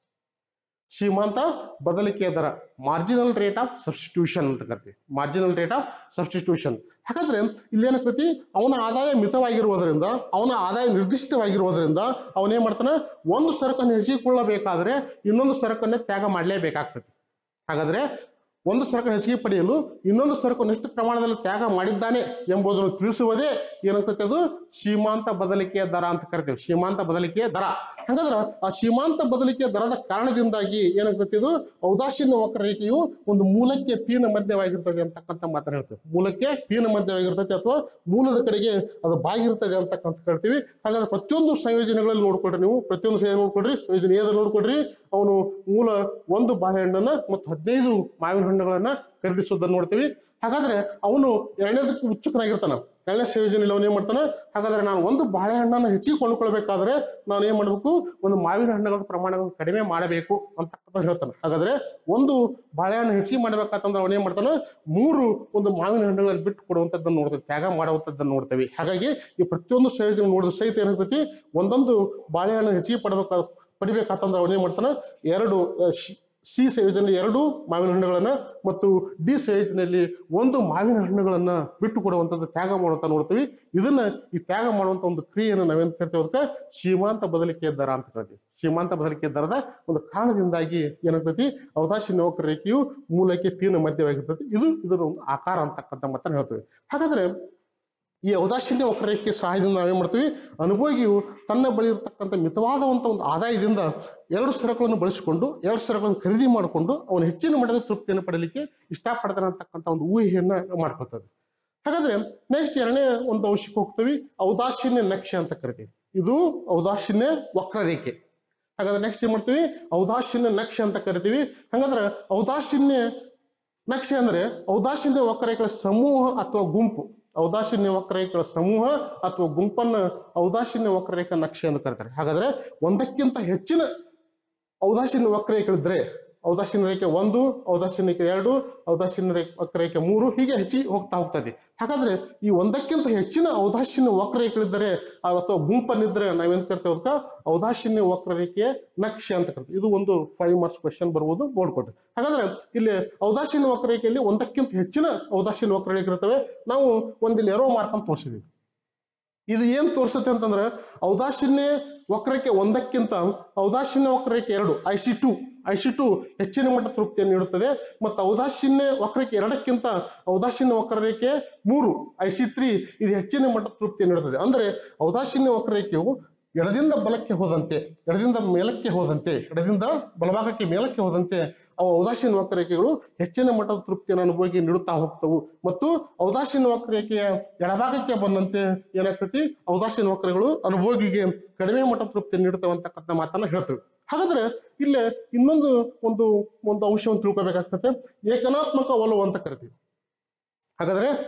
A: ಸೀಮಾಂತ ಬದಲಿಕೆಯ ದರ ಮಾರ್ಜಿನಲ್ ರೇಟ್ ಆಫ್ ಸಬ್ಸ್ಟಿಟ್ಯೂಷನ್ ಅಂತ ಕರಿತೀವಿ ಮಾರ್ಜಿನಲ್ ರೇಟ್ ಆಫ್ ಸಬ್ಸ್ಟಿಟ್ಯೂಷನ್ ಹಾಗಾದ್ರೆ ಇಲ್ಲಿ ಏನಾಗ್ತೈತಿ ಅವನ ಆದಾಯ ಮಿತವಾಗಿರುವುದರಿಂದ ಅವನ ಆದಾಯ ನಿರ್ದಿಷ್ಟವಾಗಿರುವುದರಿಂದ ಅವನೇನ್ ಮಾಡ್ತಾನೆ ಒಂದು ಸರಕನ್ನು ಹೆಚ್ಚಿಕೊಳ್ಳಬೇಕಾದ್ರೆ ಇನ್ನೊಂದು ಸರಕನ್ನೇ ತ್ಯಾಗ ಮಾಡಲೇಬೇಕಾಗ್ತದೆ ಹಾಗಾದ್ರೆ ಒಂದು ಸರಕು ಹೆಚ್ಚಿಗೆ ಪಡೆಯಲು ಇನ್ನೊಂದು ಸರಕು ಎಷ್ಟು ಪ್ರಮಾಣದಲ್ಲಿ ತ್ಯಾಗ ಮಾಡಿದ್ದಾನೆ ಎಂಬುದನ್ನು ತಿಳಿಸುವುದೇ ಏನಾಗ್ತೈತೆ ಅದು ಸೀಮಾಂತ ಬದಲಿಕೆಯ ದರ ಅಂತ ಕರಿತೇವೆ ಸೀಮಾಂತ ಬದಲಿಕೆಯ ದರ ಹಾಗಾದ್ರೆ ಆ ಸೀಮಾಂತ ಬದಲಿಕೆಯ ದರದ ಕಾರಣದಿಂದಾಗಿ ಏನಾಗ್ತೈತೆ ಇದು ಔದಾಸೀನ್ಯ ವಕ್ರರೇಖೆಯು ಒಂದು ಮೂಲಕ್ಕೆ ಪೀನ ಮಧ್ಯವಾಗಿರ್ತದೆ ಅಂತಕ್ಕಂಥ ಮಾತನ್ನ ಹೇಳ್ತೇವೆ ಮೂಲಕ್ಕೆ ಪೀನ ಮಧ್ಯವಾಗಿರ್ತದೆ ಅಥವಾ ಮೂಲದ ಕಡೆಗೆ ಅದು ಬಾಗಿರ್ತದೆ ಅಂತಕ್ಕಂಥ ಹೇಳ್ತೀವಿ ಹಾಗಾದ್ರೆ ಪ್ರತಿಯೊಂದು ಸಂಯೋಜನೆಗಳಲ್ಲಿ ನೋಡ್ಕೊಳ್ರಿ ನೀವು ಪ್ರತಿಯೊಂದು ಸಂಯೋಜನೆ ನೋಡ್ಕೊಳ್ರಿ ಸಂಯೋಜನೆ ಏದ ನೋಡ್ಕೊಳ್ರಿ ಅವನು ಮೂಲ ಒಂದು ಬಾಳೆಹಣ್ಣನ್ನ ಮತ್ತು ಹದಿನೈದು ಮಾವಿನ ಹಣ್ಣುಗಳನ್ನ ಖರೀದಿಸೋದನ್ನ ನೋಡ್ತೀವಿ ಹಾಗಾದ್ರೆ ಅವನು ಎರಡನೇದಕ್ಕೆ ಉತ್ಸುಕನಾಗಿರ್ತಾನ ಎರಡನೇ ಸಂಯೋಜನೆಯಲ್ಲಿ ಅವನು ಏನ್ ಮಾಡ್ತಾನೆ ಹಾಗಾದ್ರೆ ನಾನು ಒಂದು ಬಾಳೆಹಣ್ಣನ್ನ ಹೆಚ್ಚಿಗೆ ಕೊಂಡ್ಕೊಳ್ಬೇಕಾದ್ರೆ ನಾನು ಏನ್ ಮಾಡ್ಬೇಕು ಒಂದು ಮಾವಿನ ಹಣ್ಣುಗಳ ಪ್ರಮಾಣವನ್ನು ಕಡಿಮೆ ಮಾಡಬೇಕು ಅಂತಕ್ಕಂಥ ಹೇಳ್ತಾನೆ ಹಾಗಾದ್ರೆ ಒಂದು ಬಾಳೆಹಣ್ಣು ಹೆಚ್ಚಿಗೆ ಮಾಡ್ಬೇಕಂತಂದ್ರೆ ಅವನು ಏನ್ ಮಾಡ್ತಾನೆ ಮೂರು ಒಂದು ಮಾವಿನ ಹಣ್ಣುಗಳನ್ನು ಬಿಟ್ಟು ಕೊಡುವಂತದ್ದನ್ನು ನೋಡ್ತೇವೆ ತ್ಯಾಗ ಮಾಡುವಂತದ್ದನ್ನು ನೋಡ್ತೇವೆ ಹಾಗಾಗಿ ಈ ಪ್ರತಿಯೊಂದು ಸಂಯೋಜನೆ ನೋಡಿದ ಸಹಿತ ಏನಾಗ್ತೈತಿ ಒಂದೊಂದು ಬಾಳೆಹಣ್ಣು ಹೆಚ್ಚಿಗೆ ಪಡಬೇಕ ಪಡಿಬೇಕಾತಂದ್ರೆ ಅವನೇನ್ ಮಾಡ್ತಾನೆ ಎರಡು ಅಹ್, ಶಿ- ಸಿ ಸಂಯೋಜನೆ ಎರಡು ಮಾವಿನ ಹಣ್ಣುಗಳನ್ನ ಮತ್ತು ಡಿ ಸಂಯೋಜನೆಯಲ್ಲಿ ಒಂದು ಮಾವಿನ ಹಣ್ಣುಗಳನ್ನ ಬಿಟ್ಟು ಕೊಡುವಂತದ್ದು ತ್ಯಾಗ ಮಾಡುವಂತ ನೋಡ್ತೀವಿ ಇದನ್ನ ಈ ತ್ಯಾಗ ಮಾಡುವಂತ ಒಂದು ಕ್ರಿಯೆಯನ್ನು ನಾವೇನ್ ಕರಿತೇವೆ ಅದಕ್ಕೆ ಸೀಮಾಂತ ಬದಲಿಕೆಯ ದರ ಅಂತ ಕರಿತೀವಿ ಸೀಮಾಂತ ಬದಲಿಕೆಯ ದರದ ಒಂದು ಕಾರಣದಿಂದಾಗಿ ಏನಾಗ್ತೈತಿ ಅವಕಾಶ ರೇಖೆಯು ಮೂಲಕ್ಕೆ ಪೀನ ಮಧ್ಯವಾಗಿರ್ತೈತಿ ಇದು ಇದರ ಒಂದು ಆಕಾರ ಅಂತಕ್ಕಂಥ ಮಾತನ್ನ ಹೇಳ್ತೇವೆ ಹಾಗಾದ್ರೆ ಈ ಔದಾಸೀನ್ಯ ವಕ್ರರೇಖೆ ಸಹಾಯದಿಂದ ನಾವೇನ್ ಮಾಡ್ತೀವಿ ಅನುಭೋಗಿಯು ತನ್ನ ಬಳಿ ಇರತಕ್ಕಂಥ ಮಿತವಾದಂತ ಒಂದು ಆದಾಯದಿಂದ ಎರಡು ಸರಕುಗಳನ್ನು ಬಳಸಿಕೊಂಡು ಎರಡು ಸರಕುಗಳನ್ನು ಖರೀದಿ ಮಾಡಿಕೊಂಡು ಅವನು ಹೆಚ್ಚಿನ ಮಟ್ಟದ ತೃಪ್ತಿಯನ್ನು ಪಡಲಿಕ್ಕೆ ಇಷ್ಟಪಡ್ತಾನೆ ಅಂತಕ್ಕಂಥ ಒಂದು ಊಹೆಯನ್ನ ಮಾಡ್ಕೊಳ್ತದೆ ಹಾಗಾದ್ರೆ ನೆಕ್ಸ್ಟ್ ಎರಡನೇ ಒಂದು ಅಂಶಕ್ಕೆ ಹೋಗ್ತೀವಿ ಔದಾಸೀನ್ಯ ನಕ್ಷೆ ಅಂತ ಕರಿತೀವಿ ಇದು ಔದಾಸೀನ್ಯ ವಕ್ರರೇಖೆ ಹಾಗಾದ್ರೆ ನೆಕ್ಸ್ಟ್ ಏನ್ ಮಾಡ್ತೀವಿ ಔದಾಸೀನ್ಯ ನಕ್ಷೆ ಅಂತ ಕರಿತೀವಿ ಹಾಗಾದ್ರೆ ಔದಾಸೀನ್ಯ ನಕ್ಷೆ ಅಂದ್ರೆ ಔದಾಸೀನ್ಯ ವಕ್ರರೇಖೆಗಳ ಸಮೂಹ ಅಥವಾ ಗುಂಪು ಔದಾಸೀನ್ಯ ವಕ್ರರೇಖೆಗಳ ಸಮೂಹ ಅಥವಾ ಗುಂಪನ್ನ ಔದಾಸೀನ್ಯ ವಕ್ರರೇಖಾ ನಕ್ಷೆ ಎಂದು ಕರೀತಾರೆ ಹಾಗಾದ್ರೆ ಒಂದಕ್ಕಿಂತ ಹೆಚ್ಚಿನ ಔದಾಸೀನ್ಯ ವಕ್ರರೇಖೆಗಳಿದ್ರೆ ಔದಾಸೀನ್ಯ ರೇಖೆ ಒಂದು ಔದಾಸೀನ್ಯ ರೇಖೆ ಎರಡು ಔದಾಸೀನ್ಯ ರೇಖೆ ವಕ್ರರೇಖೆ ಮೂರು ಹೀಗೆ ಹೆಚ್ಚಿ ಹೋಗ್ತಾ ಹೋಗ್ತದೆ ಹಾಗಾದ್ರೆ ಈ ಒಂದಕ್ಕಿಂತ ಹೆಚ್ಚಿನ ಔದಾಸೀನ್ಯ ವಕ್ರರೇಖೆಗಳಿದ್ದರೆ ಆ ಅಥವಾ ಗುಂಪನ್ನಿದ್ರೆ ನಾವೇನ್ ಕರಿತೇವೆ ಅದಕ್ಕೆ ಔದಾಸೀನ್ಯ ವಕ್ರರೇಖೆಯ ನಕ್ಷೆ ಅಂತ ಕರಿತೀವಿ ಇದು ಒಂದು ಫೈವ್ ಮಾರ್ಕ್ಸ್ ಕ್ವೆಶನ್ ಬರ್ಬೋದು ನೋಡ್ಕೊಡ್ರಿ ಹಾಗಾದ್ರೆ ಇಲ್ಲಿ ಔದಾಸೀನ್ಯ ವಕ್ರರೇಖೆಯಲ್ಲಿ ಒಂದಕ್ಕಿಂತ ಹೆಚ್ಚಿನ ಔದಾಸೀನ್ಯ ವಕ್ರರೇಖೆ ಇರ್ತವೆ ನಾವು ಒಂದಿಲ್ಲಿ ಎರೋ ಮಾರ್ಕ್ ಅಂತ ತೋರಿಸಿದ್ವಿ ಇದು ಏನ್ ತೋರಿಸುತ್ತೆ ಅಂತಂದ್ರೆ ಔದಾಸೀನ್ಯ ವಕ್ರರೇಖೆ ಒಂದಕ್ಕಿಂತ ಔದಾಸೀನ್ಯ ವಕ್ರರೇಖೆ ಎರಡು I C two I C two ಹೆಚ್ಚಿನ ಮಟ್ಟ ತೃಪ್ತಿಯನ್ನು ನೀಡುತ್ತದೆ ಮತ್ತು ಔದಾಸೀನ್ಯ ವಕ್ರರೇಖೆ ಎರಡಕ್ಕಿಂತ ಔದಾಸೀನ್ಯ ವಕ್ರರೇಖೆ ಮೂರು ಐ ಸಿ ತ್ರೀ ಇದು ಹೆಚ್ಚಿನ ಮಟ್ಟ ತೃಪ್ತಿಯನ್ನು ನೀಡುತ್ತದೆ ಅಂದ್ರೆ ಔದಾಸೀನ್ಯ ವಕ್ರರೇಖೆಯು ಎಡದಿಂದ ಬಲಕ್ಕೆ ಹೋದಂತೆ ಎಡದಿಂದ ಮೇಲಕ್ಕೆ ಹೋದಂತೆ ಎಡದಿಂದ ಬಲಭಾಗಕ್ಕೆ ಮೇಲಕ್ಕೆ ಹೋದಂತೆ ಅವು ಔದಾಸೀನ ವಕ್ರರೇಖೆಗಳು ಹೆಚ್ಚಿನ ಮಟ್ಟದ ತೃಪ್ತಿಯನ್ನು ಅನುಭವಿಗೆ ನೀಡುತ್ತಾ ಹೋಗ್ತವು ಮತ್ತು ಔದಾಸೀನ ವಕ್ರರೇಖೆಯ ಎಡಭಾಗಕ್ಕೆ ಬಂದಂತೆ ಏನಾಗ್ತತಿ ಔದಾಸೀನ ವಕ್ರಗಳು ಅನುಭೋಗಿಗೆ ಕಡಿಮೆ ಮಟ್ಟದ ತೃಪ್ತಿ ನೀಡುತ್ತವೆ ಅಂತಕ್ಕಂಥ ಮಾತನ್ನ ಹೇಳ್ತೇವೆ ಹಾಗಾದ್ರೆ ಇಲ್ಲೇ ಇನ್ನೊಂದು ಒಂದು ಒಂದು ಅಂಶವನ್ನು ತಿಳ್ಕೊಬೇಕಾಗ್ತದೆ ಏಕನಾತ್ಮಕ ಒಲವು ಅಂತ ಕರಿತೀವಿ ಹಾಗಾದ್ರೆ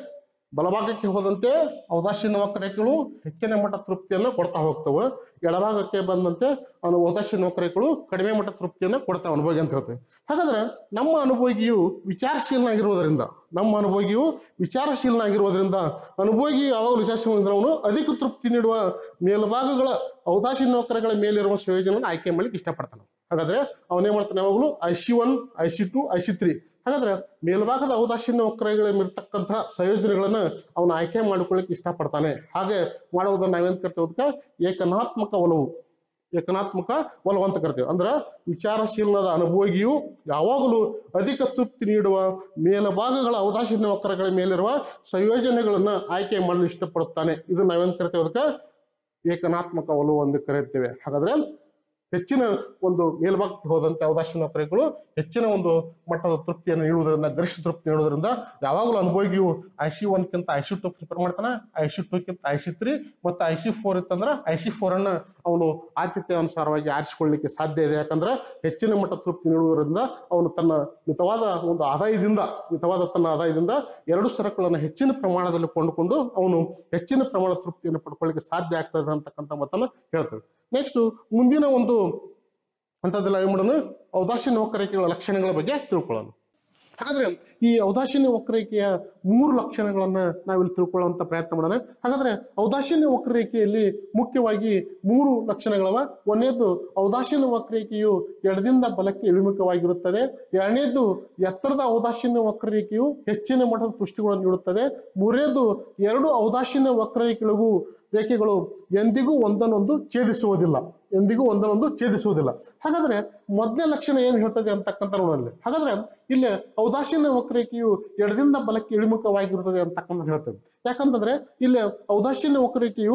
A: ಬಲಭಾಗಕ್ಕೆ ಹೋದಂತೆ ಔದಾಸೀನ ವಕ್ರೇಖೆಗಳು ಹೆಚ್ಚಿನ ಮಟ್ಟ ತೃಪ್ತಿಯನ್ನು ಕೊಡ್ತಾ ಹೋಗ್ತವೆ ಎಡಭಾಗಕ್ಕೆ ಬಂದಂತೆ ಅವನು ಔದಾಸೀನ ವಕ್ರೇಖೆಗಳು ಕಡಿಮೆ ಮಟ್ಟ ತೃಪ್ತಿಯನ್ನು ಕೊಡ್ತಾವೆ ಅನುಭೋಗಿ ಅಂತ ಹೇಳ್ತೇವೆ ಹಾಗಾದ್ರೆ ನಮ್ಮ ಅನುಭೋಗಿಯು ವಿಚಾರಶೀಲನಾಗಿರುವುದರಿಂದ ನಮ್ಮ ಅನುಭೋಗಿಯು ವಿಚಾರಶೀಲನಾಗಿರುವುದರಿಂದ ಅನುಭೋಗಿ ಯಾವಾಗಲೂ ವಿಚಾರಶೀಲ ಅವನು ಅಧಿಕ ತೃಪ್ತಿ ನೀಡುವ ಮೇಲ್ಭಾಗಗಳ ಔದಾಸೀನ ವಕ್ರಗಳ ಮೇಲಿರುವ ಸಂಯೋಜನೆಯನ್ನು ಆಯ್ಕೆ ಮಾಡ್ಲಿಕ್ಕೆ ಇಷ್ಟಪಡ್ತಾನೆ ಹಾಗಾದ್ರೆ ಅವನೇನ್ ಮಾಡ್ತಾನೆ ಯಾವಾಗಲೂ I C one I C two I C three ಹಾಗಾದ್ರೆ ಮೇಲ್ಭಾಗದ ಔದಾಸೀನ ವಕ್ರಗಳಿರ್ತಕ್ಕಂತಹ ಸಂಯೋಜನೆಗಳನ್ನ ಅವನು ಆಯ್ಕೆ ಮಾಡಿಕೊಳ್ಳಿಕ್ಕೆ ಇಷ್ಟಪಡ್ತಾನೆ ಹಾಗೆ ಮಾಡುವುದನ್ನ ನಾವೇನ್ ಕರಿತೇವೆ ಅದಕ್ಕೆ ಏಕನಾತ್ಮಕ ಒಲವು ಏಕನಾತ್ಮಕ ಒಲವು ಅಂತ ಕರಿತೇವೆ ಅಂದ್ರ ವಿಚಾರಶೀಲನಾದ ಅನುಭೋಗಿಯು ಯಾವಾಗಲೂ ಅಧಿಕ ತೃಪ್ತಿ ನೀಡುವ ಮೇಲ್ಭಾಗಗಳ ಔದಾಸೀನ ವಕ್ರಗಳ ಮೇಲಿರುವ ಸಂಯೋಜನೆಗಳನ್ನ ಆಯ್ಕೆ ಮಾಡಲು ಇಷ್ಟಪಡುತ್ತಾನೆ ಇದು ನಾವೇನ್ ಕರಿತೇವೆ ಅದಕ್ಕೆ ಏಕನಾತ್ಮಕ ಒಲವು ಎಂದು ಕರೆಯುತ್ತೇವೆ ಹಾಗಾದ್ರೆ ಹೆಚ್ಚಿನ ಒಂದು ಮೇಲ್ಭಾಗಕ್ಕೆ ಹೋದಂತೆ ಅವದಾಶನ ವಕ್ರಗಳು ಹೆಚ್ಚಿನ ಒಂದು ಮಟ್ಟದ ತೃಪ್ತಿಯನ್ನು ನೀಡುವುದರಿಂದ ಗರಿಷ್ಠ ತೃಪ್ತಿ ನೀಡುವುದರಿಂದ ಯಾವಾಗಲೂ ಅನುಭೋಗಿಯು ಐ ಸಿ ಒನ್ಕ್ಕಿಂತ ಐ ಸಿ ಟು ಪ್ರಿಪೇರ್ ಮಾಡ್ತಾನೆ ಐ ಸಿ ಟೂಕ್ಕಿಂತ ಐ ಸಿ ತ್ರೀ ಮತ್ತು ಐ ಸಿ ಫೋರ್ ಇತ್ತಂದ್ರೆ ಐ ಸಿ ಫೋರ್ ಅನ್ನ ಅವನು ಆದ್ಯತೆ ಅನುಸಾರವಾಗಿ ಆರಿಸಿಕೊಳ್ಳಲಿಕ್ಕೆ ಸಾಧ್ಯ ಇದೆ ಯಾಕಂದ್ರೆ ಹೆಚ್ಚಿನ ಮಟ್ಟ ತೃಪ್ತಿ ನೀಡುವುದರಿಂದ ಅವನು ತನ್ನ ಮಿತವಾದ ಒಂದು ಆದಾಯದಿಂದ ಮಿತವಾದ ತನ್ನ ಆದಾಯದಿಂದ ಎರಡು ಸರಕುಗಳನ್ನು ಹೆಚ್ಚಿನ ಪ್ರಮಾಣದಲ್ಲಿ ಕೊಂಡುಕೊಂಡು ಅವನು ಹೆಚ್ಚಿನ ಪ್ರಮಾಣ ತೃಪ್ತಿಯನ್ನು ಪಡ್ಕೊಳ್ಳಿಕ್ಕೆ ಸಾಧ್ಯ ಆಗ್ತದೆ ಅಂತಕ್ಕಂಥ ಮಾತನ್ನ ಹೇಳ್ತೇವೆ ನೆಕ್ಸ್ಟ್ ಮುಂದಿನ ಒಂದು ಹಂತದಲ್ಲಿ ಏನ್ ಮಾಡೋಣ ಔದಾಸೀನ ವಕ್ರರೇಖೆಗಳ ಲಕ್ಷಣಗಳ ಬಗ್ಗೆ ತಿಳ್ಕೊಳ್ಳೋಣ ಹಾಗಾದ್ರೆ ಈ ಔದಾಸೀನ್ಯ ವಕ್ರರೇಖೆಯ ಮೂರು ಲಕ್ಷಣಗಳನ್ನ ನಾವಿಲ್ಲಿ ತಿಳ್ಕೊಳ್ಳುವಂತ ಪ್ರಯತ್ನ ಮಾಡೋಣ ಹಾಗಾದ್ರೆ ಔದಾಸೀನ್ಯ ವಕ್ರರೇಖೆಯಲ್ಲಿ ಮುಖ್ಯವಾಗಿ ಮೂರು ಲಕ್ಷಣಗಳವ ಒಂದನೇದು ಔದಾಸೀನ್ಯ ವಕ್ರರೇಖೆಯು ಎಡದಿಂದ ಬಲಕ್ಕೆ ಇಳಿಮುಖವಾಗಿರುತ್ತದೆ ಎರಡನೇದು ಎತ್ತರದ ಔದಾಸೀನ್ಯ ವಕ್ರರೇಖೆಯು ಹೆಚ್ಚಿನ ಮಟ್ಟದ ತುಷ್ಟಿಗಳನ್ನು ನೀಡುತ್ತದೆ ಮೂರನೇದು ಎರಡು ಔದಾಸೀನ್ಯ ವಕ್ರರೇಖೆಗಳಿಗೂ ರೇಖೆಗಳು ಎಂದಿಗೂ ಒಂದನ್ನೊಂದು ಛೇದಿಸುವುದಿಲ್ಲ ಎಂದಿಗೂ ಒಂದನ್ನೊಂದು ಛೇದಿಸುವುದಿಲ್ಲ ಹಾಗಾದ್ರೆ ಮೊದಲನೇ ಲಕ್ಷಣ ಏನ್ ಹೇಳ್ತದೆ ಅಂತಕ್ಕಂಥ ನೋಡಲ್ಲಿ ಹಾಗಾದ್ರೆ ಇಲ್ಲಿ ಔದಾಸೀನ್ಯ ವಕ್ರರೇಖೆಯು ಎಡದಿಂದ ಬಲಕ್ಕೆ ಇಳಿಮುಖವಾಗಿರುತ್ತದೆ ಅಂತಕ್ಕಂಥ ಹೇಳ್ತೇವೆ ಯಾಕಂತಂದ್ರೆ ಇಲ್ಲಿ ಔದಾಸೀನ್ಯ ವಕ್ರರೇಖೆಯು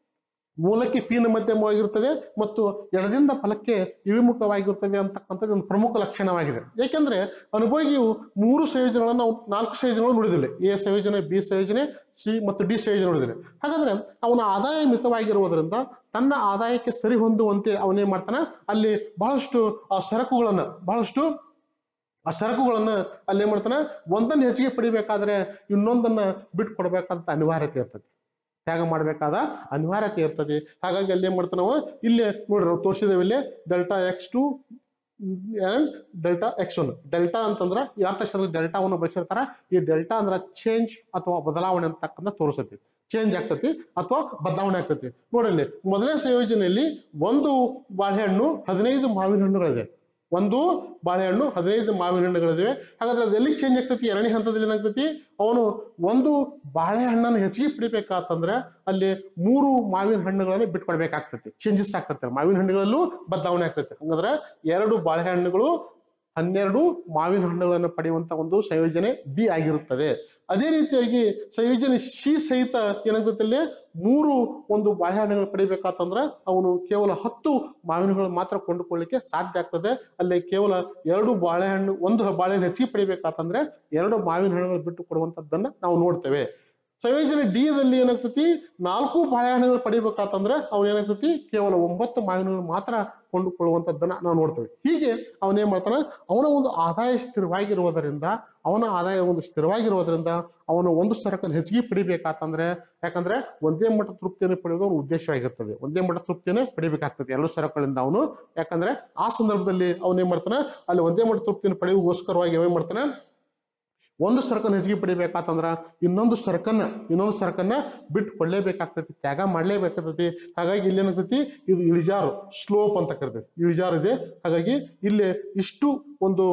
A: ಮೂಲಕ್ಕೆ ಪೀನ ಮಧ್ಯಮವಾಗಿರುತ್ತದೆ ಮತ್ತು ಎಡದಿಂದ ಫಲಕ್ಕೆ ಇಳಿಮುಖವಾಗಿರುತ್ತದೆ ಅಂತಕ್ಕಂಥದ್ದು ಒಂದು ಪ್ರಮುಖ ಲಕ್ಷಣವಾಗಿದೆ ಏಕೆಂದ್ರೆ ಅನುಭೋಗಿಯು ಮೂರು ಸಂಯೋಜನೆಗಳನ್ನು ನಾವು ನಾಲ್ಕು ಸಂಯೋಜನೆಗಳು ನೋಡಿದಿಲ್ಲ ಎ ಸಂಯೋಜನೆ ಬಿ ಸಂಯೋಜನೆ ಸಿ ಮತ್ತು ಡಿ ಸಂಯೋಜನೆ ನೋಡಿದಿಲ್ಲ ಹಾಗಾದ್ರೆ ಅವನ ಆದಾಯ ಮಿತವಾಗಿರುವುದರಿಂದ ತನ್ನ ಆದಾಯಕ್ಕೆ ಸರಿ ಹೊಂದುವಂತೆ ಅವನೇನ್ ಮಾಡ್ತಾನ ಅಲ್ಲಿ ಬಹಳಷ್ಟು ಆ ಸರಕುಗಳನ್ನ ಬಹಳಷ್ಟು ಆ ಸರಕುಗಳನ್ನ ಅಲ್ಲಿ ಏನ್ ಮಾಡ್ತಾನ ಒಂದನ್ನು ಹೆಚ್ಚಿಗೆ ಪಡಿಬೇಕಾದ್ರೆ ಇನ್ನೊಂದನ್ನ ಬಿಟ್ಟು ಕೊಡ್ಬೇಕಂತ ಅನಿವಾರ್ಯತೆ ಇರ್ತದೆ ತ್ಯಾಗ ಮಾಡಬೇಕಾದ ಅನಿವಾರ್ಯತೆ ಇರ್ತದೆ ಹಾಗಾಗಿ ಅಲ್ಲಿ ಏನ್ ಮಾಡ್ತಾನ ನಾವು ಇಲ್ಲಿ ನೋಡ್ರಿ ನಾವು ತೋರಿಸಿದೇವೆ ಇಲ್ಲಿ delta X two and delta X one delta ಅಂತಂದ್ರ ಈ ಅರ್ಥಶಾಸ್ತ್ರದ ಡೆಲ್ಟಾವನ್ನು ಬಳಸಿರ್ತಾರ ಈ ಡೆಲ್ಟಾ ಅಂದ್ರ ಚೇಂಜ್ ಅಥವಾ ಬದಲಾವಣೆ ಅಂತಕ್ಕಂಥ ತೋರಿಸತಿ ಚೇಂಜ್ ಆಗ್ತತಿ ಅಥವಾ ಬದಲಾವಣೆ ಆಗ್ತತಿ ನೋಡಲ್ಲಿ ಮೊದಲನೇ ಸಂಯೋಜನೆಯಲ್ಲಿ ಒಂದು ಬಾಳೆಹಣ್ಣು ಹದಿನೈದು ಮಾವಿನ ಹಣ್ಣುಗಳಿದೆ ಒಂದು ಬಾಳೆಹಣ್ಣು ಹದಿನೈದು ಮಾವಿನ ಹಣ್ಣುಗಳಿವೆ ಹಾಗಾದ್ರೆ ಅದು ಎಲ್ಲಿ ಚೇಂಜ್ ಆಗ್ತತಿ ಎರಡನೇ ಹಂತದಲ್ಲಿ ಏನಾಗ್ತತಿ ಅವನು ಒಂದು ಬಾಳೆಹಣ್ಣನ್ನು ಹೆಚ್ಚಿಗೆ ಪಡಿಬೇಕಾತಂದ್ರೆ ಅಲ್ಲಿ ಮೂರು ಮಾವಿನ ಹಣ್ಣುಗಳನ್ನು ಬಿಟ್ಕೊಡ್ಬೇಕಾಗ್ತತಿ ಚೇಂಜಸ್ ಆಗ್ತದೆ ಮಾವಿನ ಹಣ್ಣುಗಳಲ್ಲೂ ಬದಲಾವಣೆ ಆಗ್ತದೆ ಹಂಗಂದ್ರೆ ಎರಡು ಬಾಳೆಹಣ್ಣುಗಳು ಹನ್ನೆರಡು ಮಾವಿನ ಹಣ್ಣುಗಳನ್ನು ಪಡೆಯುವಂತ ಒಂದು ಸಂಯೋಜನೆ ಬಿ ಆಗಿರುತ್ತದೆ ಅದೇ ರೀತಿಯಾಗಿ ಸಂಯೋಜನೆ ಸಿ ಸಹಿತ ಏನಾಗ್ತದೆ ಅಲ್ಲಿ ಮೂರು ಒಂದು ಬಾಳೆಹಣ್ಣುಗಳು ಪಡಿಬೇಕಾತಂದ್ರೆ ಅವನು ಕೇವಲ ಹತ್ತು ಮಾವಿನಗಳು ಮಾತ್ರ ಕೊಂಡುಕೊಳ್ಳಿಕ್ಕೆ ಸಾಧ್ಯ ಆಗ್ತದೆ ಅಲ್ಲಿ ಕೇವಲ ಎರಡು ಬಾಳೆಹಣ್ಣು ಒಂದು ಬಾಳೆಹಣ್ಣು ಹೆಚ್ಚಿಗೆ ಪಡಿಬೇಕಾತಂದ್ರೆ ಎರಡು ಮಾವಿನ ಹಣ್ಣುಗಳು ಬಿಟ್ಟು ಕೊಡುವಂತದ್ದನ್ನ ನಾವು ನೋಡ್ತೇವೆ ಸಂಯೋಜನೆ ಡಿ ದಲ್ಲಿ ಏನಾಗ್ತತಿ ನಾಲ್ಕು ಬಾಳೆಹಣ್ಣುಗಳು ಪಡಿಬೇಕಾತಂದ್ರೆ ಅವ್ನು ಏನಾಗ್ತತಿ ಕೇವಲ ಒಂಬತ್ತು ಮಾವಿನಗಳು ಮಾತ್ರ ಕೊಂಡುಕೊಳ್ಳುವಂತದ್ದನ್ನ ನಾವು ನೋಡ್ತೇವೆ ಹೀಗೆ ಅವನೇನ್ ಮಾಡ್ತಾನ ಅವನ ಒಂದು ಆದಾಯ ಸ್ಥಿರವಾಗಿರುವುದರಿಂದ ಅವನ ಆದಾಯ ಒಂದು ಸ್ಥಿರವಾಗಿರುವುದರಿಂದ ಅವನು ಒಂದು ಸರಕನ್ನು ಹೆಚ್ಚಿಗೆ ಪಡಿಬೇಕಾತಂದ್ರೆ ಯಾಕಂದ್ರೆ ಒಂದೇ ಮಟ್ಟ ತೃಪ್ತಿಯನ್ನು ಪಡೆಯೋದು ಅವನ ಉದ್ದೇಶವಾಗಿರ್ತದೆ ಒಂದೇ ಮಟ್ಟ ತೃಪ್ತಿಯನ್ನು ಪಡಿಬೇಕಾಗ್ತದೆ ಎರಡು ಸರಕುಗಳಿಂದ ಅವನು ಯಾಕಂದ್ರೆ ಆ ಸಂದರ್ಭದಲ್ಲಿ ಅವನೇನ್ ಮಾಡ್ತಾನ ಅಲ್ಲಿ ಒಂದೇ ಮಟ್ಟ ತೃಪ್ತಿಯನ್ನು ಪಡೆಯುವಗೋಸ್ಕರವಾಗಿ ಏನ್ ಮಾಡ್ತಾನೆ ಒಂದು ಸರಕನ್ನು ಹೆಚ್ಚಿಗೆ ಪಡಿಬೇಕಾತಂದ್ರ ಇನ್ನೊಂದು ಸರಕನ್ನ ಇನ್ನೊಂದು ಸರಕನ್ನ ಬಿಟ್ಟು ಕೊಡ್ಲೇಬೇಕಾಗ್ತೈತಿ ತ್ಯಾಗ ಮಾಡ್ಲೇಬೇಕಾಗ್ತೈತಿ ಹಾಗಾಗಿ ಇಲ್ಲಿ ಏನಾಗ್ತೈತಿ ಇದು ಇಳಿಜಾರು ಸ್ಲೋಪ್ ಅಂತ ಕರಿತೇವೆ ಇಳಿಜಾರು ಇದೆ ಹಾಗಾಗಿ ಇಲ್ಲಿ ಇಷ್ಟು ಒಂದು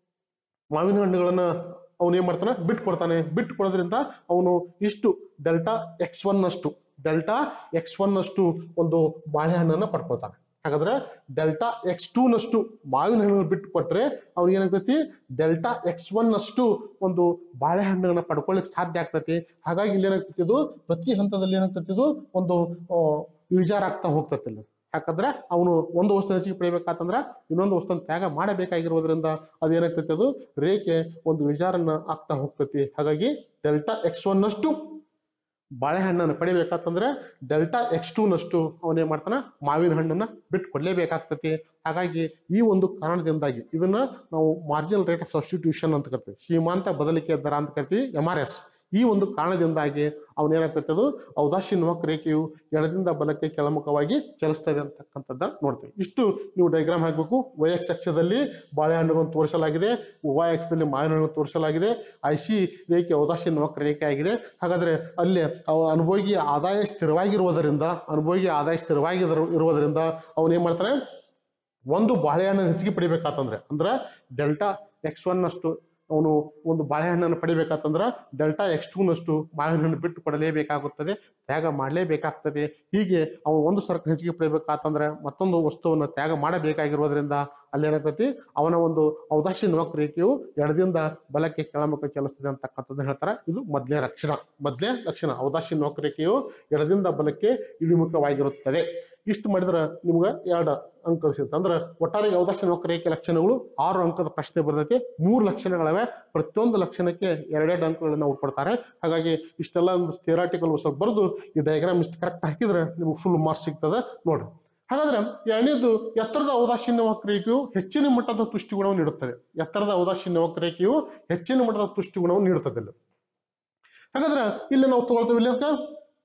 A: ಮಾವಿನ ಹಣ್ಣುಗಳನ್ನ ಅವನು ಏನ್ ಮಾಡ್ತಾನೆ ಬಿಟ್ಟು ಕೊಡ್ತಾನೆ ಬಿಟ್ಟು ಕೊಡೋದ್ರಿಂದ ಅವನು ಇಷ್ಟು ಡೆಲ್ಟಾ ಎಕ್ಸ್ ಒನ್ ಅಷ್ಟು ಡೆಲ್ಟಾ ಎಕ್ಸ್ ಒನ್ ಅಷ್ಟು ಒಂದು ಬಾಳೆಹಣ್ಣನ್ನ ಪಡ್ಕೊಳ್ತಾನೆ ಹಾಗಾದ್ರೆ ಡೆಲ್ಟಾ ಎಕ್ಸ್ ಟೂ ನಷ್ಟು ಮಾವಿನ ಹಣ್ಣು ಬಿಟ್ಟು ಕೊಟ್ರೆ ಅವ್ನಿಗೆ ಏನಾಗ್ತೈತಿ ಡೆಲ್ಟಾ ಎಕ್ಸ್ ಒನ್ ಅಷ್ಟು ಒಂದು ಬಾಳೆಹಣ್ಣುಗಳನ್ನ ಪಡ್ಕೊಳ್ಳಿಕ್ ಸಾಧ್ಯ ಆಗ್ತೈತಿ ಹಾಗಾಗಿ ಇಲ್ಲಿ ಏನಾಗ್ತೈತಿ ಇದು ಪ್ರತಿ ಹಂತದಲ್ಲಿ ಏನಾಗ್ತೈತಿ ಇದು ಒಂದು ಆ, ಇಳಿಜಾರ ಆಗ್ತಾ ಹೋಗ್ತೈತಿ ಇಲ್ಲಿ ಯಾಕಂದ್ರೆ ಅವನು ಒಂದು ವಸ್ತು ಹೆಚ್ಚಿಗೆ ಪಡಿಬೇಕಾತಂದ್ರ ಇನ್ನೊಂದು ವಸ್ತುನ ತ್ಯಾಗ ಮಾಡಬೇಕಾಗಿರೋದ್ರಿಂದ ಅದೇನಾಗ್ತೈತಿ ಅದು ರೇಖೆ ಒಂದು ಇಳಿಜಾರನ್ನ ಆಗ್ತಾ ಹೋಗ್ತೈತಿ ಹಾಗಾಗಿ ಡೆಲ್ಟಾ ಎಕ್ಸ್ ಒನ್ ನಷ್ಟು ಬಾಳೆಹಣ್ಣನ್ನು ಪಡಿಬೇಕಾತಂದ್ರೆ ಡೆಲ್ಟಾ ಎಕ್ಸ್ ಟೂ ನಷ್ಟು ಅವನೇನ್ ಮಾಡ್ತಾನ ಮಾವಿನ ಹಣ್ಣನ್ನ ಬಿಟ್ಟು ಕೊಡ್ಲೇಬೇಕಾಗ್ತತಿ ಹಾಗಾಗಿ ಈ ಒಂದು ಕಾರಣದಿಂದಾಗಿ ಇದನ್ನ ನಾವು ಮಾರ್ಜಿನಲ್ ರೇಟ್ ಆಫ್ ಸಬ್ಸ್ಟಿಟ್ಯೂಷನ್ ಅಂತ ಕರಿತೀವಿ ಸೀಮಾಂತ ಬದಲಿಕೆ ದರ ಅಂತ ಕರಿತೀವಿ ಎಂ ಆರ್ ಎಸ್ ಈ ಒಂದು ಕಾರಣದಿಂದಾಗಿ ಅವನೇನಾಗ್ತೈತೆ ಅದು ಔದಾಸೀನ ವಕ್ರೇಖೆಯು ಎಡದಿಂದ ಬಲಕ್ಕೆ ಕೆಳಮುಖವಾಗಿ ಚಲಿಸ್ತದೆ ಅಂತಕ್ಕಂಥದ್ದ ನೋಡ್ತೀವಿ ಇಷ್ಟು ನೀವು ಡೈಗ್ರಾಮ್ ಹಾಕಬೇಕು ವೈ ಎಕ್ಸ್ ಅಕ್ಷದಲ್ಲಿ ಬಾಳೆಹಣ್ಣುಗಳನ್ನು ತೋರಿಸಲಾಗಿದೆ ವೈ ದಲ್ಲಿ ಮಾವಿನ ಹಣ್ಣು ತೋರಿಸಲಾಗಿದೆ ಐಸಿ ರೇಖೆ ಔದಾಸೀನ ವಕ್ರರೇಖೆ ಆಗಿದೆ ಹಾಗಾದ್ರೆ ಅಲ್ಲಿ ಅವ ಅನುಭೋಗಿ ಆದಾಯ ಸ್ಥಿರವಾಗಿರುವುದರಿಂದ ಅನುಭೋಗಿ ಆದಾಯ ಸ್ಥಿರವಾಗಿ ಇರುವುದರಿಂದ ಅವನು ಏನ್ ಮಾಡ್ತಾನೆ ಒಂದು ಬಾಳೆಹಣ್ಣು ಹೆಚ್ಚಿಗೆ ಪಡಿಬೇಕಾತಂದ್ರೆ ಅಂದ್ರೆ ಡೆಲ್ಟಾ ಎಕ್ಸ್ ಒನ್ ಅಷ್ಟು ಅವನು ಒಂದು ಬಾಳೆಹಣ್ಣನ್ನು ಪಡಿಬೇಕಾತಂದ್ರ ಡೆಲ್ಟಾ ಎಕ್ಸ್ ಟೂ ನಷ್ಟು ಮಾವಿನ ಹಣ್ಣು ಬಿಟ್ಟು ಕೊಡಲೇಬೇಕಾಗುತ್ತದೆ ತ್ಯಾಗ ಮಾಡಲೇಬೇಕಾಗ್ತದೆ ಹೀಗೆ ಅವನು ಒಂದು ಸರಕು ಹೆಚ್ಚಿಗೆ ಪಡಿಬೇಕಾತಂದ್ರೆ ಮತ್ತೊಂದು ವಸ್ತುವನ್ನು ತ್ಯಾಗ ಮಾಡಬೇಕಾಗಿರುವುದರಿಂದ ಅಲ್ಲೇನಾಗ್ತೈತಿ ಅವನ ಒಂದು ಔದಾಸೀನ ವಕ್ರೇಖೆಯು ಎಡದಿಂದ ಬಲಕ್ಕೆ ಕೆಳಮುಖ ಚಲಿಸ್ತದೆ ಅಂತಕ್ಕಂಥದ್ದು ಹೇಳ್ತಾರೆ ಇದು ಮೊದಲನೇ ಲಕ್ಷಣ ಮೊದಲೇ ಲಕ್ಷಣ ಔದಾಸೀನ ವಕ್ರೇಖೆಯು ಎಡದಿಂದ ಬಲಕ್ಕೆ ಇಳಿಮುಖವಾಗಿರುತ್ತದೆ ಇಷ್ಟು ಮಾಡಿದ್ರೆ ನಿಮ್ಗೆ ಎರಡು ಅಂಕ ಸಿಗುತ್ತೆ ಅಂದ್ರೆ ಒಟ್ಟಾರೆ ಔದಾಸೀನ ವಕ್ರೇಖೆ ಲಕ್ಷಣಗಳು ಆರು ಅಂಕದ ಪ್ರಶ್ನೆ ಬರ್ತೈತಿ ಮೂರು ಲಕ್ಷಣಗಳವೆ ಪ್ರತಿಯೊಂದು ಲಕ್ಷಣಕ್ಕೆ ಎರಡೆರಡು ಅಂಕಗಳನ್ನ ಅವ್ರು ಕೊಡ್ತಾರೆ ಹಾಗಾಗಿ ಇಷ್ಟೆಲ್ಲ ಒಂದು ಥಿಯರಾಟಿಕಲ್ ಸ್ವಲ್ಪ ಬರೆದು ಈ ಡಯಾಗ್ರಾಮ್ ಇಷ್ಟು ಕರೆಕ್ಟ್ ಹಾಕಿದ್ರೆ ನಿಮ್ಗೆ ಫುಲ್ ಮಾರ್ಕ್ಸ್ ಸಿಗ್ತದೆ ನೋಡ್ರಿ ಹಾಗಾದ್ರೆ ಎರಡನೇದು ಎತ್ತರದ ಔದಾಸೀನ್ಯ ವಕ್ರೇಖೆಯು ಹೆಚ್ಚಿನ ಮಟ್ಟದ ತುಷ್ಟಿಗುಣವನ್ನು ನೀಡುತ್ತದೆ ಎತ್ತರದ ಔದಾಸೀನ್ಯ ವಕ್ರೇಖೆಯು ಹೆಚ್ಚಿನ ಮಟ್ಟದ ತುಷ್ಟಿಗುಣವನ್ನು ನೀಡುತ್ತದೆ ಇಲ್ಲಿ. ಹಾಗಾದ್ರೆ ಇಲ್ಲಿ ನಾವು ತಗೊಳ್ತೇವೆ ಇಲ್ಲಿ ಅಂತ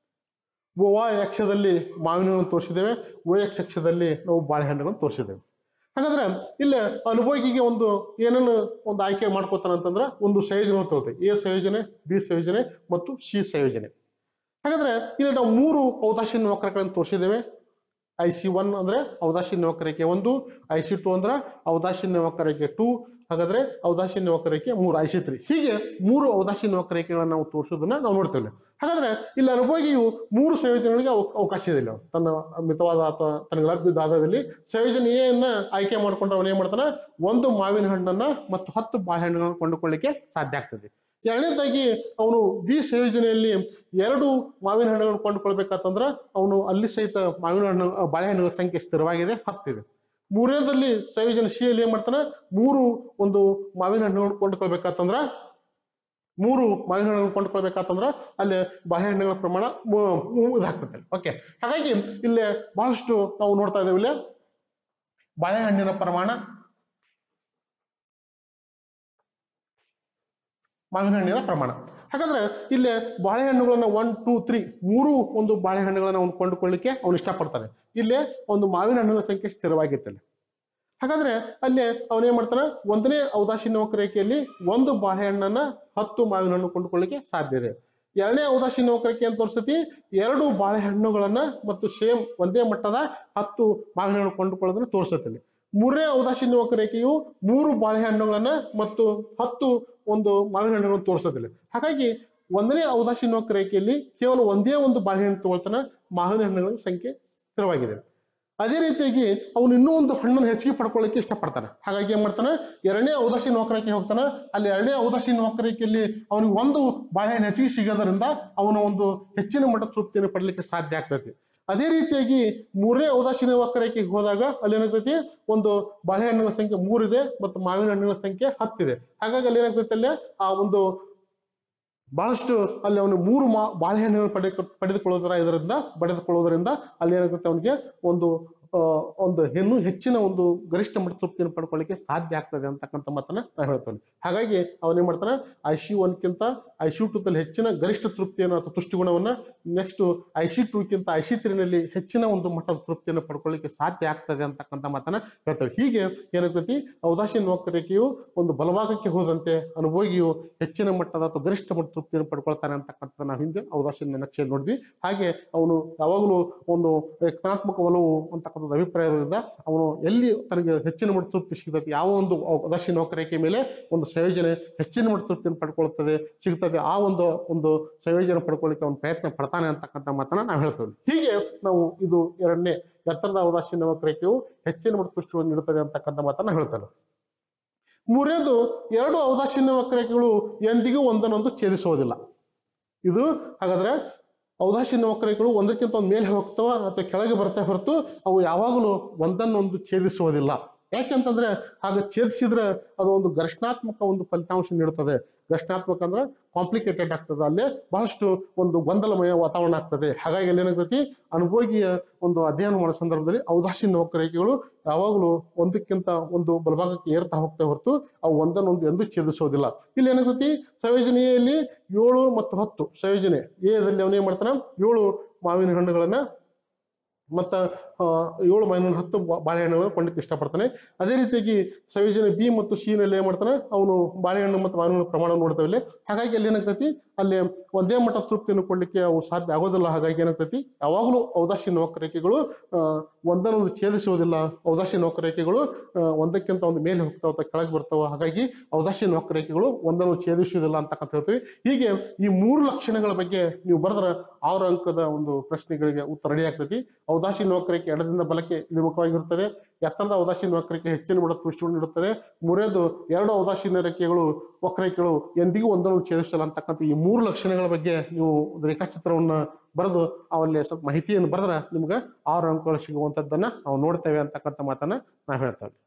A: ಓವಾ ಅಕ್ಷದಲ್ಲಿ ಮಾವಿನ ಹಣ್ಣನ್ನು ತೋರಿಸಿದ್ದೇವೆ ಓ ಎಕ್ಸ್ ಅಕ್ಷದಲ್ಲಿ ನಾವು ಬಾಳೆಹಣ್ಣನ್ನು ತೋರಿಸಿದ್ದೇವೆ ಹಾಗಾದ್ರೆ ಇಲ್ಲಿ ಅನುಭೋಗಿಗೆ ಒಂದು ಏನನ್ನು ಒಂದು ಆಯ್ಕೆ ಮಾಡ್ಕೋತಾನೆ ಅಂತಂದ್ರೆ ಒಂದು ಸಂಯೋಜನೆ ತಗೊಳ್ತೇವೆ ಎ ಸಂಯೋಜನೆ ಬಿ ಸಂಯೋಜನೆ ಮತ್ತು ಸಿ ಸಂಯೋಜನೆ ಹಾಗಾದ್ರೆ ಇಲ್ಲಿ ನಾವು ಮೂರು ಔದಾಸೀನ್ಯ ವಕ್ರಗಳನ್ನು ತೋರಿಸಿದ್ದೇವೆ ಐ ಸಿ ಒನ್ ಅಂದ್ರೆ ಔದಾಸೀನ್ಯ ವಕ್ರರೇಖೆ ಒಂದು ಐ ಸಿ ಟು ಅಂದ್ರೆ ಔದಾಸೀನ್ಯ ವಕ್ರರೇಖೆ ಟೂ ಹಾಗಾದ್ರೆ ಔದಾಸೀನ್ಯ ವಕ್ರರೇಖೆ ಮೂರು ಐ ಸಿ ತ್ರೀ ಹೀಗೆ ಮೂರು ಔದಾಸೀನ್ಯ ವಕ್ರರೇಖೆಗಳನ್ನ ನಾವು ತೋರಿಸೋದನ್ನ ನಾವು ನೋಡ್ತೇವೆ ಹಾಗಾದ್ರೆ ಇಲ್ಲಿ ಅನುಭೋಗಿಯು ಮೂರು ಸಂಯೋಜನೆಗಳಿಗೆ ಅವ- ಅವಕಾಶ ಇದೆ ಇಲ್ಲಿ. ತನ್ನ ಮಿತವಾದ ಅಥವಾ ತನಗೆ ಲಭ್ಯದ ಆಧಾರದಲ್ಲಿ ಸಂಯೋಜನೆಯನ್ನ ಆಯ್ಕೆ ಮಾಡ್ಕೊಂಡು ಅವನು ಏನ್ ಮಾಡ್ತಾನೆ ಒಂದು ಮಾವಿನ ಹಣ್ಣನ್ನ ಮತ್ತು ಹತ್ತು ಬಾಳೆಹಣ್ಣುಗಳನ್ನು ಕೊಂಡುಕೊಳ್ಳಿಕ್ಕೆ ಸಾಧ್ಯ ಆಗ್ತದೆ ಎರಡನೇದಾಗಿ ಅವನು ಬಿ ಸಂಯೋಜನೆಯಲ್ಲಿ ಎರಡು ಮಾವಿನ ಹಣ್ಣುಗಳನ್ನು ಕೊಂಡುಕೊಳ್ಬೇಕಾತಂದ್ರ ಅವನು ಅಲ್ಲಿ ಸಹಿತ ಮಾವಿನ ಹಣ್ಣು ಆ, ಬಾಳೆಹಣ್ಣುಗಳ ಸಂಖ್ಯೆ ಸ್ಥಿರವಾಗಿದೆ ಹತ್ತಿದೆ ಮೂರನೇದಲ್ಲಿ ಸಂಯೋಜನೆ ಸಿ ಯಲ್ಲಿ ಏನ್ ಮಾಡ್ತಾನೆ ಮೂರು ಒಂದು ಮಾವಿನ ಹಣ್ಣುಗಳನ್ನು ಕೊಂಡುಕೊಳ್ಬೇಕಾತಂದ್ರ ಮೂರು ಮಾವಿನ ಹಣ್ಣುಗಳನ್ನು ಕೊಂಡುಕೊಳ್ಬೇಕಾತಂದ್ರ ಅಲ್ಲಿ ಬಾಳೆಹಣ್ಣುಗಳ ಪ್ರಮಾಣ ಮೂ- ಮೂ- ಇದಾಗ್ತದೆ ಓಕೆ ಹಾಗಾಗಿ ಇಲ್ಲಿ ಬಹಳಷ್ಟು ನಾವು ನೋಡ್ತಾ ಇದ್ದೇವೆ ಇಲ್ಲಿ ಬಾಳೆಹಣ್ಣಿನ ಪ್ರಮಾಣ ಮಾವಿನ ಹಣ್ಣಿನ ಪ್ರಮಾಣ ಹಾಗಾದ್ರೆ ಇಲ್ಲಿ ಬಾಳೆಹಣ್ಣುಗಳನ್ನ ಒನ್ ಟೂ ತ್ರೀ ಮೂರು ಒಂದು ಬಾಳೆಹಣ್ಣುಗಳನ್ನ ಅವನು ಕೊಂಡುಕೊಳ್ಳಿಕ್ಕೆ ಅವನು ಇಷ್ಟಪಡ್ತಾನೆ ಇಲ್ಲಿ ಒಂದು ಮಾವಿನ ಹಣ್ಣುಗಳ ಸಂಖ್ಯೆ ಸ್ಥಿರವಾಗಿರ್ತಲ್ಲ ಹಾಗಾದ್ರೆ ಅಲ್ಲಿ ಅವನು ಏನ್ ಮಾಡ್ತಾನೆ ಒಂದನೇ ಔದಾಸೀನ್ಯ ವಕ್ರರೇಖೆಯಲ್ಲಿ ಒಂದು ಬಾಳೆಹಣ್ಣನ್ನ ಹತ್ತು ಮಾವಿನ ಹಣ್ಣು ಕೊಂಡುಕೊಳ್ಳಿಕ್ಕೆ ಸಾಧ್ಯ ಇದೆ ಎರಡನೇ ಔದಾಸೀನ್ಯ ವಕ್ರರೇಖೆ ಅಂತ ತೋರಿಸ್ತೈತಿ ಎರಡು ಬಾಳೆಹಣ್ಣುಗಳನ್ನ ಮತ್ತು ಸೇಮ್ ಒಂದೇ ಮಟ್ಟದ ಹತ್ತು ಮಾವಿನ ಹಣ್ಣು ಕೊಂಡುಕೊಳ್ಳೋದನ್ನ ತೋರಿಸ್ತೈತಿ ಮೂರನೇ ಔದಾಸೀನ್ಯ ವಕ್ರರೇಖೆಯು ಮೂರು ಬಾಳೆಹಣ್ಣುಗಳನ್ನ ಮತ್ತು ಹತ್ತು ಒಂದು ಮಾವಿನ ಹಣ್ಣುಗಳನ್ನು ತೋರಿಸೋದಿಲ್ಲ ಹಾಗಾಗಿ ಒಂದನೇ ಔದಾಸೀನ್ಯ ವಕ್ರರೇಖೆಯಲ್ಲಿ ಕೇವಲ ಒಂದೇ ಒಂದು ಬಾಳೆಹಣ್ಣು ತಗೊಳ್ತಾನೆ ಮಾವಿನ ಹಣ್ಣುಗಳ ಸಂಖ್ಯೆ ಸ್ಥಿರವಾಗಿದೆ ಅದೇ ರೀತಿಯಾಗಿ ಅವನು ಇನ್ನೂ ಒಂದು ಹಣ್ಣನ್ನು ಹೆಚ್ಚಿಗೆ ಪಡ್ಕೊಳ್ಳಿಕ್ಕೆ ಇಷ್ಟಪಡ್ತಾನೆ ಹಾಗಾಗಿ ಏನ್ ಮಾಡ್ತಾನೆ ಎರಡನೇ ಔದಾಸೀನ್ಯ ವಕ್ರರೇಖೆ ಹೋಗ್ತಾನೆ ಅಲ್ಲಿ ಎರಡನೇ ಔದಾಸೀನ್ಯ ವಕ್ರರೇಖೆಯಲ್ಲಿ ಅವನಿಗೆ ಒಂದು ಬಾಳೆಹಣ್ಣು ಹೆಚ್ಚಿಗೆ ಸಿಗೋದ್ರಿಂದ ಅವನ ಒಂದು ಹೆಚ್ಚಿನ ಮಟ್ಟ ತೃಪ್ತಿಯನ್ನು ಪಡಲಿಕ್ಕೆ ಸಾಧ್ಯ ಆಗ್ತೈತಿ ಅದೇ ರೀತಿಯಾಗಿ ಮೂರನೇ ಔದಾಸೀನ್ಯ ವಕ್ರರೇಖೆಗೆ ಹೋದಾಗ ಅಲ್ಲಿ ಏನಾಗ್ತೈತಿ ಒಂದು ಬಾಳೆಹಣ್ಣುಗಳ ಸಂಖ್ಯೆ ಮೂರಿದೆ ಮತ್ತು ಮಾವಿನ ಹಣ್ಣುಗಳ ಸಂಖ್ಯೆ ಹತ್ತಿದೆ ಹಾಗಾಗಿ ಅಲ್ಲಿ ಏನಾಗ್ತೈತಿ ಅಲ್ಲಿ ಆ ಒಂದು ಬಹಳಷ್ಟು ಅಲ್ಲಿ ಅವನು ಮೂರು ಮಾ ಬಾಳೆಹಣ್ಣುಗಳನ್ನು ಪಡೆ ಪಡೆದುಕೊಳ್ಳೋದರ ಇದರಿಂದ ಪಡೆದುಕೊಳ್ಳೋದ್ರಿಂದ ಅಲ್ಲಿ ಏನಾಗುತ್ತೆ ಅವನಿಗೆ ಒಂದು ಆ, ಒಂದು ಇನ್ನೂ ಹೆಚ್ಚಿನ ಒಂದು ಗರಿಷ್ಠ ಮಟ್ಟ ತೃಪ್ತಿಯನ್ನು ಪಡ್ಕೊಳ್ಳಿಕ್ಕೆ ಸಾಧ್ಯ ಆಗ್ತದೆ ಅಂತಕ್ಕಂಥ ಮಾತನ್ನ ನಾನು ಹೇಳ್ತೇನೆ ಹಾಗಾಗಿ ಅವನೇನ್ ಮಾಡ್ತಾನೆ ಐ ಸಿ ಒನ್ಕ್ಕಿಂತ ಐ ಸಿ ಟೂದಲ್ಲಿ ಹೆಚ್ಚಿನ ಗರಿಷ್ಠ ತೃಪ್ತಿಯನ್ನು ಅಥವಾ ತುಷ್ಟಿಗುಣವನ್ನ ನೆಕ್ಸ್ಟ್ ಐ ಸಿ ಟೂಕ್ಕಿಂತ ಐ ಸಿ ತ್ರೀನಲ್ಲಿ ಹೆಚ್ಚಿನ ಒಂದು ಮಟ್ಟದ ತೃಪ್ತಿಯನ್ನು ಪಡ್ಕೊಳ್ಳಿಕ್ಕೆ ಸಾಧ್ಯ ಆಗ್ತದೆ ಅಂತಕ್ಕಂಥ ಮಾತನ್ನ ಹೇಳ್ತೇವೆ ಹೀಗೆ ಏನಾಗ್ತೈತಿ ಔದಾಸೀನ ವಕ್ರರೇಖೆಯು ಒಂದು ಬಲಭಾಗಕ್ಕೆ ಹೋದಂತೆ ಅನುಭೋಗಿಯು ಹೆಚ್ಚಿನ ಮಟ್ಟದ ಅಥವಾ ಗರಿಷ್ಠ ಮಟ್ಟ ತೃಪ್ತಿಯನ್ನು ಪಡ್ಕೊಳ್ತಾನೆ ಅಂತಕ್ಕಂಥ ನಾವು ಹಿಂದೆ ಔದಾಸೀನ ನಕ್ಷೆಯಲ್ಲಿ ನೋಡಿದ್ವಿ ಹಾಗೆ ಅವನು ಯಾವಾಗಲೂ ಒಂದು ಧನಾತ್ಮಕ ಒಲವು ಅಂತಕ್ಕಂಥದ್ದು ಅಭಿಪ್ರಾಯದಿಂದ ಅವನು ಎಲ್ಲಿ ತನಗೆ ಹೆಚ್ಚಿನ ಮಟ್ಟ ತೃಪ್ತಿ ಸಿಗ್ತದೆ ಯಾವ ಒಂದು ಔದಾಸೀನ ವಕ್ರರೇಖೆ ಮೇಲೆ ಒಂದು ಸಂಯೋಜನೆ ಹೆಚ್ಚಿನ ಮಟ್ಟ ತೃಪ್ತಿಯನ್ನು ಪಡ್ಕೊಳ್ತದೆ ಸಿಗ್ತದೆ ಆ ಒಂದು ಒಂದು ಸಂಯೋಜನೆ ಪಡ್ಕೊಳ್ಳಿಕ್ಕೆ ಅವನು ಪ್ರಯತ್ನ ಪಡ್ತಾನೆ ಅಂತಕ್ಕಂಥ ಮಾತನ್ನ ನಾವು ಹೇಳ್ತೇವೆ ಹೀಗೆ ನಾವು ಇದು ಎರಡನೇ ಎತ್ತರದ ಔದಾಸೀನ ವಕ್ರರೇಖೆಯು ಹೆಚ್ಚಿನ ಮಟ್ಟ ತುಷ್ಟಿಯನ್ನು ನೀಡುತ್ತದೆ ಅಂತಕ್ಕಂಥ ಮಾತನ್ನ ಹೇಳ್ತಾನೆ ಮೂರನೇದು ಎರಡು ಔದಾಸೀನ್ಯ ವಕ್ರರೇಖೆಗಳು ಎಂದಿಗೂ ಒಂದನ್ನೊಂದು ಛೇದಿಸುವುದಿಲ್ಲ ಇದು ಹಾಗಾದ್ರೆ ಔದಾಸೀನ್ಯ ವಕ್ರರೇಖೆಗಳು ಒಂದಕ್ಕಿಂತ ಒಂದು ಮೇಲೆ ಹೋಗ್ತವ ಅಥವಾ ಕೆಳಗೆ ಬರ್ತಾ ಹೊರತು ಅವು ಯಾವಾಗಲೂ ಒಂದನ್ನೊಂದು ಛೇದಿಸುವುದಿಲ್ಲ ಯಾಕೆಂತಂದ್ರೆ ಹಾಗೆ ಛೇದಿಸಿದ್ರೆ ಅದು ಒಂದು ಘರ್ಷಣಾತ್ಮಕ ಒಂದು ಫಲಿತಾಂಶ ನೀಡುತ್ತದೆ ಘರ್ಷಣಾತ್ಮಕ ಅಂದ್ರೆ ಕಾಂಪ್ಲಿಕೇಟೆಡ್ ಆಗ್ತದೆ ಅಲ್ಲೇ ಬಹಳಷ್ಟು ಒಂದು ಗೊಂದಲಮಯ ವಾತಾವರಣ ಆಗ್ತದೆ ಹಾಗಾಗಿ ಅಲ್ಲಿ ಏನಾಗ್ತೈತಿ ಅನುಭೋಗಿಯ ಒಂದು ಅಧ್ಯಯನ ಮಾಡೋ ಸಂದರ್ಭದಲ್ಲಿ ಔದಾಸೀನ ವಕ್ರರೇಖೆಗಳು ಯಾವಾಗಲೂ ಒಂದಕ್ಕಿಂತ ಒಂದು ಬಲಭಾಗಕ್ಕೆ ಏರ್ತಾ ಹೋಗ್ತಾ ಹೊರತು ಅವು ಒಂದನ್ನೊಂದು ಎಂದು ಛೇದಿಸೋದಿಲ್ಲ ಇಲ್ಲಿ ಏನಾಗ್ತೈತಿ ಸಂಯೋಜನೆಯಲ್ಲಿ ಏಳು ಮತ್ತು ಹತ್ತು ಸಂಯೋಜನೆ ಎದಲ್ಲಿ ಅವನೇನ್ ಮಾಡ್ತಾನ ಏಳು ಮಾವಿನ ಹಣ್ಣುಗಳನ್ನ ಮತ್ತ ಆ, ಏಳು ಮಾವಿನ ಹತ್ತು ಬಾ- ಬಾಳೆಹಣ್ಣುಗಳನ್ನು ಕೊಂಡಕ್ಕೆ ಇಷ್ಟಪಡ್ತಾನೆ ಅದೇ ರೀತಿಯಾಗಿ ಸಂಯೋಜನೆ ಬಿ ಮತ್ತು ಸಿ ನಲ್ಲಿ ಏನ್ ಮಾಡ್ತಾನೆ ಅವನು ಬಾಳೆಹಣ್ಣು ಮತ್ತು ಮಾವಿನ ಹಣ್ಣು ಪ್ರಮಾಣ ನೋಡ್ತೇವೆ ಇಲ್ಲಿ ಹಾಗಾಗಿ ಅಲ್ಲಿ ಏನಾಗ್ತೈತಿ ಅಲ್ಲಿ ಒಂದೇ ಮಟ್ಟ ತೃಪ್ತಿಯನ್ನು ಕೊಡ್ಲಿಕ್ಕೆ ಅವು ಸಾಧ್ಯ ಆಗೋದಿಲ್ಲ ಹಾಗಾಗಿ ಏನಾಗ್ತೈತಿ ಯಾವಾಗಲೂ ಔದಾಸೀನ ವಕ್ರರೇಖೆಗಳು ಆ, ಒಂದನ್ನೊಂದು ಛೇದಿಸುವುದಿಲ್ಲ ಔದಾಸೀನ ವಕ್ರರೇಖೆಗಳು ಆ, ಒಂದಕ್ಕಿಂತ ಒಂದು ಮೇಲೆ ಹೋಗ್ತಾವ ಕೆಳಗೆ ಬರ್ತಾವ ಹಾಗಾಗಿ ಔದಾಸೀನ ವಕ್ರರೇಖೆಗಳು ಒಂದನ್ನು ಛೇದಿಸುವುದಿಲ್ಲ ಅಂತಕ್ಕಂತ ಹೇಳ್ತೀವಿ ಹೀಗೆ ಈ ಮೂರು ಲಕ್ಷಣಗಳ ಬಗ್ಗೆ ನೀವು ಬರೆದ್ರೆ ಆರು ಅಂಕದ ಒಂದು ಪ್ರಶ್ನೆಗಳಿಗೆ ಉತ್ತರ ರೆಡಿ ಆಗ್ತೈತಿ ಔದಾಸೀನ ವಕ್ರರೇಖೆ ಎಡದಿಂದ ಬಲಕ್ಕೆ ಇಳಿಮುಖವಾಗಿರುತ್ತದೆ ಎತ್ತರದ ಔದಾಸೀನ ವಕ್ರರೇಖೆ ಹೆಚ್ಚಿನ ಬಡ ದೃಷ್ಟಿಯನ್ನು ನೀಡುತ್ತದೆ ಮೂರನೇದು ಎರಡು ಔದಾಸೀನ ರೇಖೆಗಳು ವಕ್ರರೇಖೆಗಳು ಎಂದಿಗೂ ಒಂದನ್ನು ಛೇದಿಸಲ್ಲ ಅಂತಕ್ಕಂಥ ಈ ಮೂರು ಲಕ್ಷಣಗಳ ಬಗ್ಗೆ ನೀವು ರೇಖಾಚಿತ್ರವನ್ನ ಬರೆದು ಅವಲ್ಲಿ ಸ್ವಲ್ಪ ಮಾಹಿತಿಯನ್ನು ಬರೆದ್ರೆ ನಿಮ್ಗೆ ಆರು ಅಂಕಗಳು ಸಿಗುವಂತದ್ದನ್ನ ನಾವು ನೋಡ್ತೇವೆ ಅಂತಕ್ಕಂಥ ಮಾತನ್ನ ನಾವು ಹೇಳ್ತೇವೆ